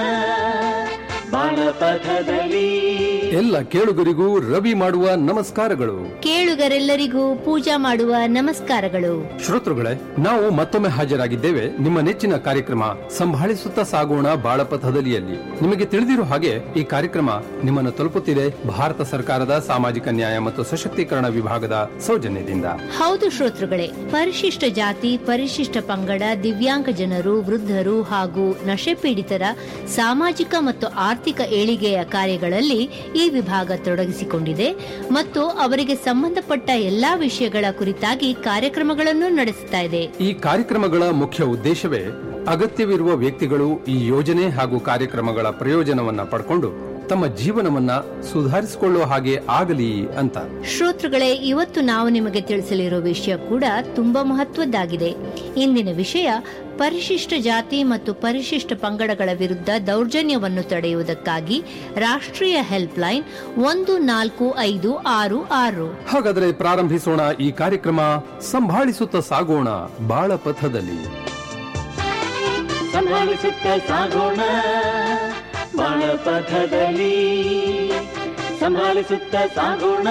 Speaker 8: ಬಾಳಪಥದಲ್ಲಿ
Speaker 9: ಎಲ್ಲ ಕೇಳುಗರಿಗೂ ರವಿ ಮಾಡುವ ನಮಸ್ಕಾರಗಳು
Speaker 5: ಕೇಳುಗರೆಲ್ಲರಿಗೂ ಪೂಜಾ ಮಾಡುವ ನಮಸ್ಕಾರಗಳು
Speaker 9: ಶ್ರೋತೃಗಳೇ ನಾವು ಮತ್ತೊಮ್ಮೆ ಹಾಜರಾಗಿದ್ದೇವೆ ನಿಮ್ಮ ನೆಚ್ಚಿನ ಕಾರ್ಯಕ್ರಮ ಸಂಭಾಳಿಸುತ್ತಾ ಸಾಗೋಣ ಬಾಳಪಥದಲ್ಲಿಯಲ್ಲಿ ನಿಮಗೆ ತಿಳಿದಿರೋ ಹಾಗೆ ಈ ಕಾರ್ಯಕ್ರಮ ನಿಮ್ಮನ್ನು ತಲುಪುತ್ತಿದೆ ಭಾರತ ಸರ್ಕಾರದ ಸಾಮಾಜಿಕ ನ್ಯಾಯ ಮತ್ತು ಸಶಕ್ತೀಕರಣ ವಿಭಾಗದ ಸೌಜನ್ಯದಿಂದ
Speaker 5: ಹೌದು ಶ್ರೋತೃಗಳೇ ಪರಿಶಿಷ್ಟ ಜಾತಿ ಪರಿಶಿಷ್ಟ ಪಂಗಡ ದಿವ್ಯಾಂಗ ಜನರು ವೃದ್ಧರು ಹಾಗೂ ನಶೆ ಪೀಡಿತರ ಸಾಮಾಜಿಕ ಮತ್ತು ಆರ್ಥಿಕ ಏಳಿಗೆಯ ಕಾರ್ಯಗಳಲ್ಲಿ ಈ ವಿಭಾಗ ತೊಡಗಿಸಿಕೊಂಡಿದೆ ಮತ್ತು ಅವರಿಗೆ ಸಂಬಂಧಪಟ್ಟ ಎಲ್ಲಾ ವಿಷಯಗಳ ಕುರಿತಾಗಿ ಕಾರ್ಯಕ್ರಮಗಳನ್ನು ನಡೆಸುತ್ತಾ ಇದೆ
Speaker 9: ಈ ಕಾರ್ಯಕ್ರಮಗಳ ಮುಖ್ಯ ಉದ್ದೇಶವೇ ಅಗತ್ಯವಿರುವ ವ್ಯಕ್ತಿಗಳು ಈ ಯೋಜನೆ ಹಾಗೂ ಕಾರ್ಯಕ್ರಮಗಳ ಪ್ರಯೋಜನವನ್ನ ಪಡ್ಕೊಂಡು ತಮ್ಮ ಜೀವನವನ್ನ ಸುಧಾರಿಸಿಕೊಳ್ಳುವ ಹಾಗೆ ಆಗಲಿ ಅಂತ
Speaker 5: ಶ್ರೋತೃಗಳೇ ಇವತ್ತು ನಾವು ನಿಮಗೆ ತಿಳಿಸಲಿರೋ ವಿಷಯ ಕೂಡ ತುಂಬಾ ಮಹತ್ವದ್ದಾಗಿದೆ ಇಂದಿನ ವಿಷಯ ಪರಿಶಿಷ್ಟ ಜಾತಿ ಮತ್ತು ಪರಿಶಿಷ್ಟ ಪಂಗಡಗಳ ವಿರುದ್ಧ ದೌರ್ಜನ್ಯವನ್ನು ತಡೆಯುವುದಕ್ಕಾಗಿ ರಾಷ್ಟ್ರೀಯ ಹೆಲ್ಪ್ ಲೈನ್ ಒಂದು ನಾಲ್ಕು ಐದು ಆರು ಆರು
Speaker 9: ಹಾಗಾದರೆ ಪ್ರಾರಂಭಿಸೋಣ ಈ ಕಾರ್ಯಕ್ರಮ ಸಂಭಾಳಿಸುತ್ತಾ ಸಾಗೋಣ ಬಾಳ ಪಥದಲ್ಲಿ
Speaker 8: ಸಂಭಾಳಿಸುತ್ತ ಸಾಗೋಣ ಬಾಳಪಥದಲ್ಲಿ ಸಂಭಾಳಿಸುತ್ತ ಸಾಗೋಣ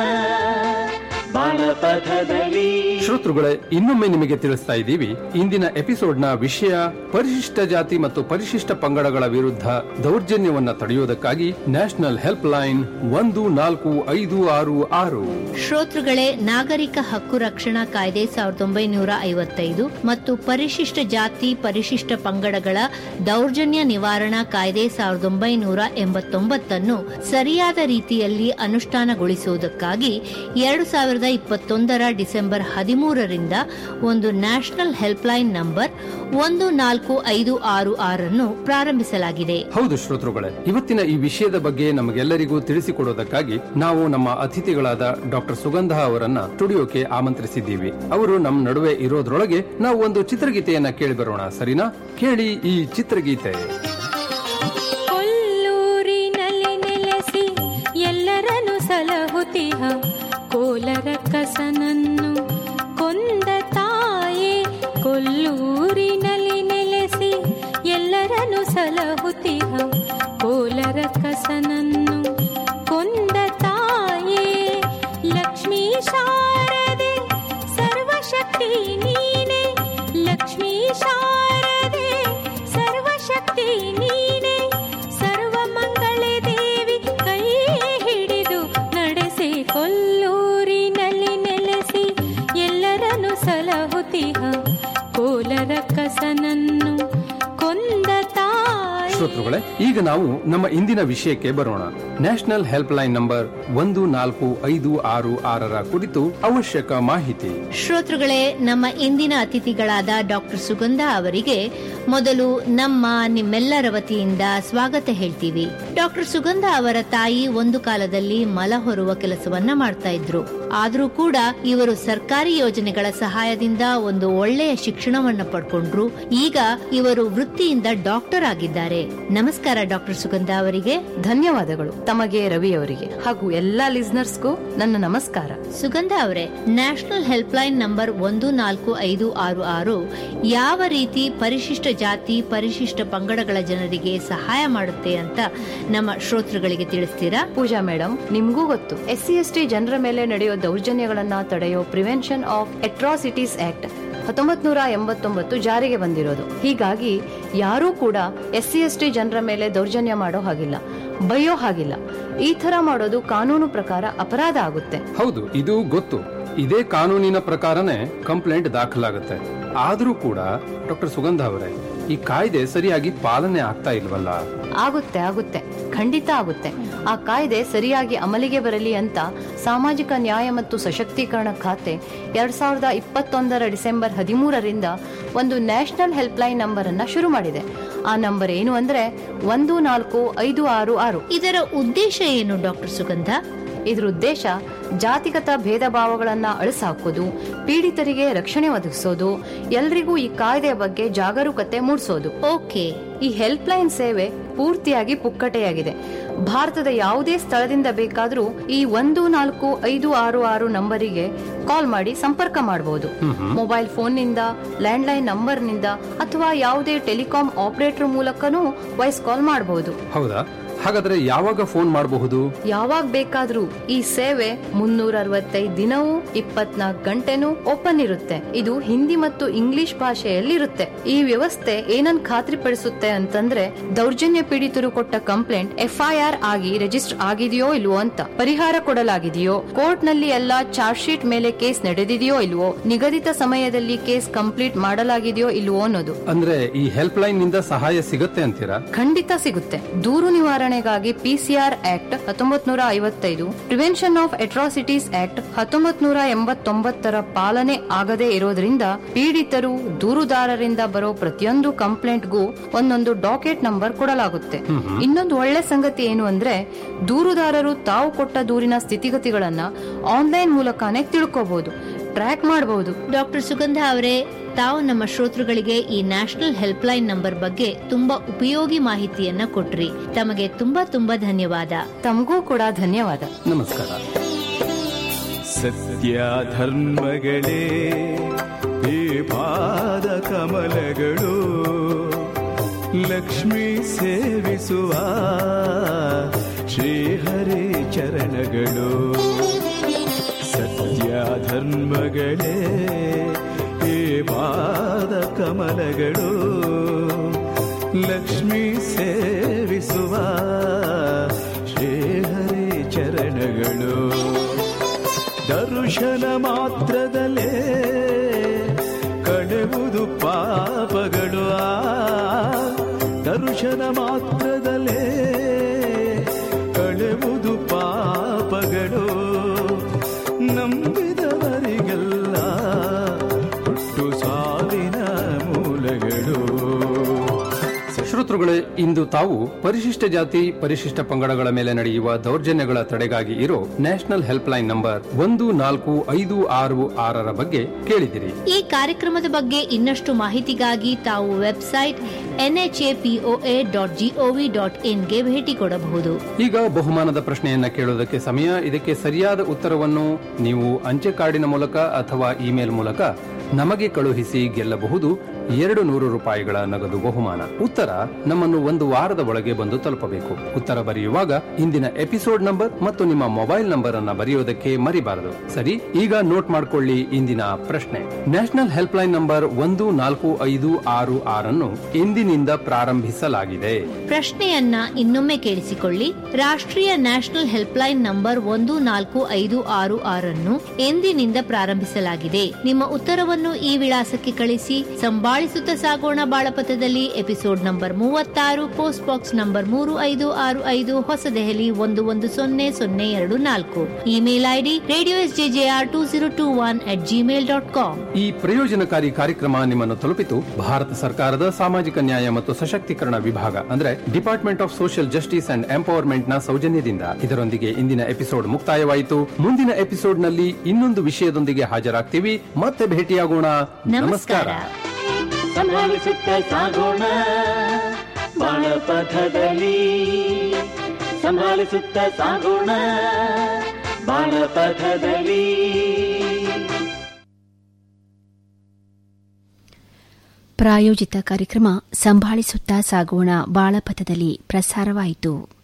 Speaker 8: ಬಾಳಪಥದಲ್ಲಿ
Speaker 9: ಶ್ರೋತೃಗಳೇ ಇನ್ನೊಮ್ಮೆ ನಿಮಗೆ ತಿಳಿಸ್ತಾ ಇದ್ದೀವಿ ಇಂದಿನ ಎಪಿಸೋಡ್ನ ವಿಷಯ ಪರಿಶಿಷ್ಟ ಜಾತಿ ಮತ್ತು ಪರಿಶಿಷ್ಟ ಪಂಗಡಗಳ ವಿರುದ್ಧ ದೌರ್ಜನ್ಯವನ್ನ ತಡೆಯುವುದಕ್ಕಾಗಿ ನ್ಯಾಷನಲ್ ಹೆಲ್ಪ್ ಲೈನ್ ಒಂದು ನಾಲ್ಕು ಐದು ಆರು ಆರು
Speaker 5: ಶ್ರೋತೃಗಳೇ ನಾಗರಿಕ ಹಕ್ಕು ರಕ್ಷಣಾ ಕಾಯ್ದೆ ಸಾವಿರದ ಒಂಬೈನೂರ ಐವತ್ತೈದು ಮತ್ತು ಪರಿಶಿಷ್ಟ ಜಾತಿ ಪರಿಶಿಷ್ಟ ಪಂಗಡಗಳ ದೌರ್ಜನ್ಯ ನಿವಾರಣಾ ಕಾಯ್ದೆ ಸಾವಿರದ ಒಂಬೈನೂರ ಎಂಬತ್ತೊಂಬತ್ತನ್ನು ಸರಿಯಾದ ರೀತಿಯಲ್ಲಿ ಅನುಷ್ಠಾನಗೊಳಿಸುವುದಕ್ಕಾಗಿ ಎರಡು ಸಾವಿರದ ಇಪ್ಪತ್ತೊಂದರ ಡಿಸೆಂಬರ್ ಹದಿಮೂರರಿಂದ ಒಂದು ನ್ಯಾಷನಲ್ ಹೆಲ್ಪ್ಲೈನ್ ನಂಬರ್ ಒಂದು ನಾಲ್ಕು ಐದು ಆರು ಆರನ್ನು ಪ್ರಾರಂಭಿಸಲಾಗಿದೆ
Speaker 9: ಹೌದು ಶ್ರೋತೃಗಳೇ ಇವತ್ತಿನ ಈ ವಿಷಯದ ಬಗ್ಗೆ ನಮಗೆಲ್ಲರಿಗೂ ತಿಳಿಸಿಕೊಡೋದಕ್ಕಾಗಿ ನಾವು ನಮ್ಮ ಅತಿಥಿಗಳಾದ ಡಾಕ್ಟರ್ ಸುಗಂಧ ಅವರನ್ನ ಸ್ಟುಡಿಯೋಕ್ಕೆ ಆಮಂತ್ರಿಸಿದ್ದೀವಿ ಅವರು ನಮ್ಮ ನಡುವೆ ಇರೋದ್ರೊಳಗೆ ನಾವು ಒಂದು ಚಿತ್ರಗೀತೆಯನ್ನ ಕೇಳಿ ಬರೋಣ ಸರಿನಾ ಕೇಳಿ ಈ ಚಿತ್ರಗೀತೆ
Speaker 10: ಕೊಲ್ಲೂರಿನಲ್ಲಿ ನೆಲೆಸಿ ಎಲ್ಲರನ್ನು ಸಲಹುತಿಹ ಕೋಲರ ಕಸನನ್ನು ಕೊಂದ ತಾಯೇ ಕೊಲ್ಲೂರಿನಲ್ಲಿ ನೆಲೆಸಿ ಎಲ್ಲರನ್ನು ಸಲಹುತಿಹ ಕೋಲರ ಕಸನನ್ನು ಕೊಂದ ತಾಯೇ ಲಕ್ಷ್ಮೀ ಶಾರದೆ ಸರ್ವಶಕ್ತಿ ನೀನೆ ಲಕ್ಷ್ಮೀ ಶಾರದೆ ಸರ್ವಶಕ್ತಿ ನೀನೆ ಸರ್ವಮಂಗಳೆ ದೇವಿ ಕೈ ಹಿಡಿದು ನಡೆಸಿ ಕೊಲ್ಲೂರಿನಲ್ಲಿ ನೆಲೆಸಿ ಎಲ್ಲರನ್ನು ಸಲಹುತಿಹ ಕೋಲರ ಕಸನನ್ನು ಕೊಂದ ತಾಯಿ
Speaker 9: ಶ್ರೋತೃಗಳೇ ಈಗ ನಾವು ನಮ್ಮ ಇಂದಿನ ವಿಷಯಕ್ಕೆ ಬರೋಣ ನ್ಯಾಷನಲ್ ಹೆಲ್ಪ್ ಲೈನ್ ನಂಬರ್ ಒಂದು ನಾಲ್ಕು ಐದು ಆರು ಆರರ ಕುರಿತು ಅವಶ್ಯಕ ಮಾಹಿತಿ
Speaker 5: ಶ್ರೋತೃಗಳೇ ನಮ್ಮ ಇಂದಿನ ಅತಿಥಿಗಳಾದ ಡಾಕ್ಟರ್ ಸುಗಂಧ ಅವರಿಗೆ ಮೊದಲು ನಮ್ಮ ನಿಮ್ಮೆಲ್ಲರ ವತಿಯಿಂದ ಸ್ವಾಗತ ಹೇಳ್ತೀವಿ ಡಾಕ್ಟರ್ ಸುಗಂಧ ಅವರ ತಾಯಿ ಒಂದು ಕಾಲದಲ್ಲಿ ಮಲ ಹೊರುವ ಕೆಲಸವನ್ನ ಮಾಡ್ತಾ ಇದ್ರು ಆದ್ರೂ ಕೂಡ ಇವರು ಸರ್ಕಾರಿ ಯೋಜನೆಗಳ ಸಹಾಯದಿಂದ ಒಂದು ಒಳ್ಳೆಯ ಶಿಕ್ಷಣವನ್ನ ಪಡ್ಕೊಂಡ್ರು ಈಗ ಇವರು ವೃತ್ತಿಯಿಂದ ಡಾಕ್ಟರ್ ಆಗಿದ್ದಾರೆ ನಮಸ್ಕಾರ ಡಾಕ್ಟರ್ ಸುಗಂಧ ಅವರಿಗೆ
Speaker 11: ಧನ್ಯವಾದಗಳು ತಮಗೆ ರವಿ ಅವರಿಗೆ ಹಾಗೂ ಎಲ್ಲಾ ಲಿಸ್ನರ್ಸ್ಗೂ ನನ್ನ ನಮಸ್ಕಾರ
Speaker 5: ಸುಗಂಧ ಅವರೇ ನ್ಯಾಷನಲ್ ಹೆಲ್ಪ್ ಲೈನ್ ನಂಬರ್ ಒಂದು ನಾಲ್ಕು ಐದು ಆರು ಆರು ಯಾವ ರೀತಿ ಪರಿಶಿಷ್ಟ ಜಾತಿ ಪರಿಶಿಷ್ಟ ಪಂಗಡಗಳ ಜನರಿಗೆ ಸಹಾಯ ಮಾಡುತ್ತೆ ಅಂತ ನಮ್ಮ ಶ್ರೋತೃಗಳಿಗೆ ತಿಳಿಸ್ತೀರಾ
Speaker 11: ಪೂಜಾ ಮೇಡಮ್ ನಿಮ್ಗೂ ಗೊತ್ತು ಎಸ್ ಸಿ ಎಸ್ ಟಿ ಜನರ ಮೇಲೆ ನಡೆಯೋ ದೌರ್ಜನ್ಯಗಳನ್ನ ತಡೆಯೋ ಪ್ರಿವೆನ್ಷನ್ ಆಫ್ ಅಟ್ರಾಸಿಟೀಸ್ ಆಕ್ಟ್ ಹತ್ತೊಂಬತ್ ನೂರ ಎಂಬತ್ತೊಂಬತ್ತು ಜಾರಿಗೆ ಬಂದಿರೋದು ಹೀಗಾಗಿ ಯಾರೂ ಕೂಡ ಎಸ್ ಸಿ ಎಸ್ ಟಿ ಜನರ ಮೇಲೆ ದೌರ್ಜನ್ಯ ಮಾಡೋ ಹಾಗಿಲ್ಲ ಬೈಯೋ ಹಾಗಿಲ್ಲ ಈ ತರ ಮಾಡೋದು ಕಾನೂನು ಪ್ರಕಾರ ಅಪರಾಧ ಆಗುತ್ತೆ
Speaker 9: ಹೌದು ಇದು ಗೊತ್ತು ಇದೇ ಕಾನೂನಿನ ಪ್ರಕಾರನೇ ಕಂಪ್ಲೇಂಟ್ ದಾಖಲಾಗುತ್ತೆ ಆದ್ರೂ ಕೂಡ ಡಾಕ್ಟರ್ ಸುಗಂಧ ಅವರೇ ಈ ಕಾಯ್ದೆ ಸರಿಯಾಗಿ ಪಾಲನೆ ಆಗ್ತಾ ಇಲ್ವಲ್ಲ
Speaker 11: ಆಗುತ್ತೆ ಆಗುತ್ತೆ ಖಂಡಿತ ಆಗುತ್ತೆ ಆ ಕಾಯ್ದೆ ಸರಿಯಾಗಿ ಅಮಲಿಗೆ ಬರಲಿ ಅಂತ ಸಾಮಾಜಿಕ ನ್ಯಾಯ ಮತ್ತು ಸಶಕ್ತೀಕರಣ ಖಾತೆ ಎರಡ್ ಸಾವಿರದ ಇಪ್ಪತ್ತೊಂದರ ಡಿಸೆಂಬರ್ ಹದಿಮೂರರಿಂದ ಒಂದು ನ್ಯಾಷನಲ್ ಹೆಲ್ಪ್ ಲೈನ್ ನಂಬರ್ ಅನ್ನ ಶುರು ಮಾಡಿದೆ ಆ ನಂಬರ್ ಏನು ಅಂದ್ರೆ ಒಂದು ನಾಲ್ಕು ಐದು ಆರು ಆರು
Speaker 5: ಇದರ ಉದ್ದೇಶ ಏನು ಡಾಕ್ಟರ್ ಸುಗಂಧ
Speaker 11: ಇದ್ರ ಉದ್ದೇಶ ಜಾತಿಗತ ಭೇದ ಭಾವಗಳನ್ನ ಅಳಿಸಾಕೋದು ಪೀಡಿತರಿಗೆ ರಕ್ಷಣೆ ಒದಗಿಸೋದು ಎಲ್ರಿಗೂ ಈ ಕಾಯ್ದೆಯ ಬಗ್ಗೆ ಜಾಗರೂಕತೆ ಮೂಡಿಸೋದು
Speaker 5: ಓಕೆ
Speaker 11: ಈ ಹೆಲ್ಪ್ ಲೈನ್ ಸೇವೆ ಪೂರ್ತಿಯಾಗಿ ಪುಕ್ಕಟೆಯಾಗಿದೆ ಭಾರತದ ಯಾವುದೇ ಸ್ಥಳದಿಂದ ಬೇಕಾದರೂ ಈ ಒಂದು ನಾಲ್ಕು ಐದು ಆರು ಆರು ನಂಬರಿಗೆ ಕಾಲ್ ಮಾಡಿ ಸಂಪರ್ಕ ಮಾಡಬಹುದು ಮೊಬೈಲ್ ಫೋನ್ನಿಂದ ಲ್ಯಾಂಡ್ಲೈನ್ ನಂಬರ್ನಿಂದ ಅಥವಾ ಯಾವುದೇ ಟೆಲಿಕಾಂ ಆಪರೇಟರ್ ಮೂಲಕನೂ ವಾಯ್ಸ್ ಕಾಲ್ ಮಾಡಬಹುದು
Speaker 9: ಹೌದಾ ಹಾಗಾದ್ರೆ ಯಾವಾಗ ಫೋನ್ ಮಾಡಬಹುದು
Speaker 11: ಯಾವಾಗ ಬೇಕಾದ್ರೂ ಈ ಸೇವೆ ಮುನ್ನೂರ ಅರವತ್ತೈದು ದಿನವೂ ಇಪ್ಪತ್ನಾಲ್ಕು ಗಂಟೆನೂ ಓಪನ್ ಇರುತ್ತೆ ಇದು ಹಿಂದಿ ಮತ್ತು ಇಂಗ್ಲಿಷ್ ಭಾಷೆಯಲ್ಲಿರುತ್ತೆ ಈ ವ್ಯವಸ್ಥೆ ಏನನ್ ಖಾತ್ರಿಪಡಿಸುತ್ತೆ ಅಂತಂದ್ರೆ ದೌರ್ಜನ್ಯ ಪೀಡಿತರು ಕೊಟ್ಟ ಕಂಪ್ಲೇಂಟ್ ಎಫ್ಐಆರ್ ಆಗಿ ರಿಜಿಸ್ಟರ್ ಆಗಿದೆಯೋ ಇಲ್ವೋ ಅಂತ ಪರಿಹಾರ ಕೊಡಲಾಗಿದೆಯೋ ಕೋರ್ಟ್ ನಲ್ಲಿ ಎಲ್ಲಾ ಚಾರ್ಜ್ ಶೀಟ್ ಮೇಲೆ ಕೇಸ್ ನಡೆದಿದೆಯೋ ಇಲ್ವೋ ನಿಗದಿತ ಸಮಯದಲ್ಲಿ ಕೇಸ್ ಕಂಪ್ಲೀಟ್ ಮಾಡಲಾಗಿದೆಯೋ ಇಲ್ವೋ ಅನ್ನೋದು
Speaker 9: ಅಂದ್ರೆ ಈ ಹೆಲ್ಪ್ ಲೈನ್ ನಿಂದ ಸಹಾಯ ಸಿಗುತ್ತೆ ಅಂತೀರಾ
Speaker 11: ಖಂಡಿತ ಸಿಗುತ್ತೆ ದೂರು ನಿವಾರಣೆಗಾಗಿ ಪಿಸಿಆರ್ ಆಕ್ಟ್ ಹತ್ತೊಂಬತ್ ನೂರ ಐವತ್ತೈದು ಪ್ರಿವೆನ್ಷನ್ ಆಫ್ ಅಟ್ರಾಸಿಟೀಸ್ ಆಕ್ಟ್ ಹತ್ತೊಂಬತ್ ನೂರ ಎಂಬತ್ತೊಂಬತ್ತರ ಪಾಲನೆ ಆಗದೇ ಇರೋದ್ರಿಂದ ಪೀಡಿತರು ದೂರುದಾರರಿಂದ ಬರೋ ಪ್ರತಿಯೊಂದು ಕಂಪ್ಲೇಂಟ್ಗೂ ಒಂದೊಂದು ಡಾಕೆಟ್ ನಂಬರ್ ಕೊಡಲಾಗುತ್ತೆ ಇನ್ನೊಂದು ಒಳ್ಳೆ ಸಂಗತಿ ಏನು ಅಂದ್ರೆ ದೂರುದಾರರು ತಾವು ಕೊಟ್ಟ ದೂರಿನ ಸ್ಥಿತಿಗತಿಗಳನ್ನ ಆನ್ಲೈನ್ ಮೂಲಕನೇ ತಿಳ್ಕೋಬಹುದು ಟ್ರ್ಯಾಕ್ ಮಾಡಬಹುದು
Speaker 5: ಡಾಕ್ಟರ್ ಸುಗಂಧ ಅವರೇ ತಾವು ನಮ್ಮ ಶ್ರೋತೃಗಳಿಗೆ ಈ ನ್ಯಾಷನಲ್ ಹೆಲ್ಪ್ ಲೈನ್ ನಂಬರ್ ಬಗ್ಗೆ ತುಂಬಾ ಉಪಯೋಗಿ ಮಾಹಿತಿಯನ್ನ ಕೊಟ್ರಿ ತಮಗೆ ತುಂಬಾ ತುಂಬಾ ಧನ್ಯವಾದ
Speaker 11: ತಮಗೂ ಕೂಡ ಧನ್ಯವಾದ
Speaker 9: ನಮಸ್ಕಾರ
Speaker 12: ಸತ್ಯ ಧರ್ಮಗಳೇ ಈ ಪಾದ ಕಮಲಗಳು ಲಕ್ಷ್ಮೀ ಸೇವಿಸುವ ಶ್ರೀಹರಿ ಚರಣಗಳು ಸತ್ಯ ಧರ್ಮಗಳೇ ಈ ಪಾದ ಕಮಲಗಳು ಲಕ್ಷ್ಮೀ ಸೇವಿಸುವ ಶ್ರೀಹರಿ ಚರಣಗಳು ದರ್ಶನ ಮಾತ್ರದಲ್ಲೇ ಕಳೆವುದು ಪಾಪಗಳು ಆ ದರ್ಶನ ಮಾತ್ರದಲ್ಲೇ ಕಳೆವುದು ಪಾಪಗಳು ನಂಬಿದವರಿಗೆಲ್ಲ ಹುಟ್ಟು ಸಾವಿನ ಮೂಲಗಳು
Speaker 9: ಶ್ರೋತೃಗಳೇ ಇಂದು ತಾವು ಪರಿಶಿಷ್ಟ ಜಾತಿ ಪರಿಶಿಷ್ಟ ಪಂಗಡಗಳ ಮೇಲೆ ನಡೆಯುವ ದೌರ್ಜನ್ಯಗಳ ತಡೆಗಾಗಿ ಇರೋ ನ್ಯಾಷನಲ್ ಹೆಲ್ಪ್ ಲೈನ್ ನಂಬರ್ ಒಂದು ನಾಲ್ಕು ಐದು ಆರು ಆರರ ಬಗ್ಗೆ ಕೇಳಿದಿರಿ
Speaker 5: ಈ ಕಾರ್ಯಕ್ರಮದ ಬಗ್ಗೆ ಇನ್ನಷ್ಟು ಮಾಹಿತಿಗಾಗಿ ತಾವು website NHAPOA dot GOV dot ಇನ್ಗೆ ಭೇಟಿ ಕೊಡಬಹುದು
Speaker 9: ಈಗ ಬಹುಮಾನದ ಪ್ರಶ್ನೆಯನ್ನ ಕೇಳೋದಕ್ಕೆ ಸಮಯ ಇದಕ್ಕೆ ಸರಿಯಾದ ಉತ್ತರವನ್ನು ನೀವು ಅಂಚೆ ಕಾರ್ಡಿನ ಮೂಲಕ ಅಥವಾ ಇಮೇಲ್ ಮೂಲಕ ನಮಗೆ ಕಳುಹಿಸಿ ಗೆಲ್ಲಬಹುದು ಎರಡು ನೂರು ರೂಪಾಯಿಗಳ ನಗದು ಬಹುಮಾನ ಉತ್ತರ ನಮ್ಮನ್ನು ಒಂದು ವಾರದ ಒಳಗೆ ಬಂದು ತಲುಪಬೇಕು ಉತ್ತರ ಬರೆಯುವಾಗ ಇಂದಿನ ಎಪಿಸೋಡ್ ನಂಬರ್ ಮತ್ತು ನಿಮ್ಮ ಮೊಬೈಲ್ ನಂಬರ್ ಅನ್ನ ಬರೆಯೋದಕ್ಕೆ ಮರಿಬಾರದು ಸರಿ ಈಗ ನೋಟ್ ಮಾಡ್ಕೊಳ್ಳಿ ಇಂದಿನ ಪ್ರಶ್ನೆ ನ್ಯಾಷನಲ್ ಹೆಲ್ಪ್ ಲೈನ್ ನಂಬರ್ ಒಂದು ನಾಲ್ಕು ಐದು ಆರು ಆರನ್ನು ಇಂದಿನಿಂದ ಪ್ರಾರಂಭಿಸಲಾಗಿದೆ
Speaker 5: ಪ್ರಶ್ನೆಯನ್ನ ಇನ್ನೊಮ್ಮೆ ಕೇಳಿಸಿಕೊಳ್ಳಿ ರಾಷ್ಟ್ರೀಯ ನ್ಯಾಷನಲ್ ಹೆಲ್ಪ್ ಲೈನ್ ನಂಬರ್ ಒಂದು ನಾಲ್ಕು ಐದು ಆರು ಆರನ್ನು ಎಂದಿನಿಂದ ಪ್ರಾರಂಭಿಸಲಾಗಿದೆ ನಿಮ್ಮ ಉತ್ತರವನ್ನು ಈ ವಿಳಾಸಕ್ಕೆ ಕಳಿಸಿ ಸಂಭಾಳಿಸುತ್ತ ಸಾಗೋಣ ಬಾಳಪಥದಲ್ಲಿ ಎಪಿಸೋಡ್ ನಂಬರ್ ಮೂವತ್ತಾರು ಪೋಸ್ಟ್ ಬಾಕ್ಸ್ ನಂಬರ್ ಮೂರು ಐದು ಆರು ಐದು ಹೊಸ ದೆಹಲಿ ಒಂದು ಒಂದು ಸೊನ್ನೆ ಸೊನ್ನೆ ಎರಡು ನಾಲ್ಕು email ID radio S JJR two zero two one at Gmail dot com
Speaker 9: ಈ ಪ್ರಯೋಜನಕಾರಿ ಕಾರ್ಯಕ್ರಮ ನಿಮ್ಮನ್ನು ತಲುಪಿತು ಭಾರತ ಸರ್ಕಾರದ ಸಾಮಾಜಿಕ ನ್ಯಾಯ ಮತ್ತು ಸಶಕ್ತೀಕರಣ ವಿಭಾಗ ಅಂದ್ರೆ department of social justice and empowerment ನ ಸೌಜನ್ಯದಿಂದ ಇದರೊಂದಿಗೆ ಇಂದಿನ ಎಪಿಸೋಡ್ ಮುಕ್ತಾಯವಾಯಿತು ಮುಂದಿನ ಎಪಿಸೋಡ್ ನಲ್ಲಿ ಇನ್ನೊಂದು ವಿಷಯದೊಂದಿಗೆ ಹಾಜರಾಗ್ತೀವಿ ಮತ್ತೆ ಭೇಟಿಯಾಗೋಣ ನಮಸ್ಕಾರ
Speaker 8: ಸಂಭಾಳಿಸುತ್ತ ಸಾಗೋಣ ಬಾಳಪಥದಲ್ಲಿ ಸಂಭಾಳಿಸುತ್ತ ಸಾಗೋಣ ಬಾಳಪಥದಲ್ಲಿ
Speaker 13: ಪ್ರಾಯೋಜಿತ ಕಾರ್ಯಕ್ರಮ ಸಂಭಾಳಿಸುತ್ತಾ ಸಾಗೋಣ ಬಾಳಪಥದಲ್ಲಿ ಪ್ರಸಾರವಾಯಿತು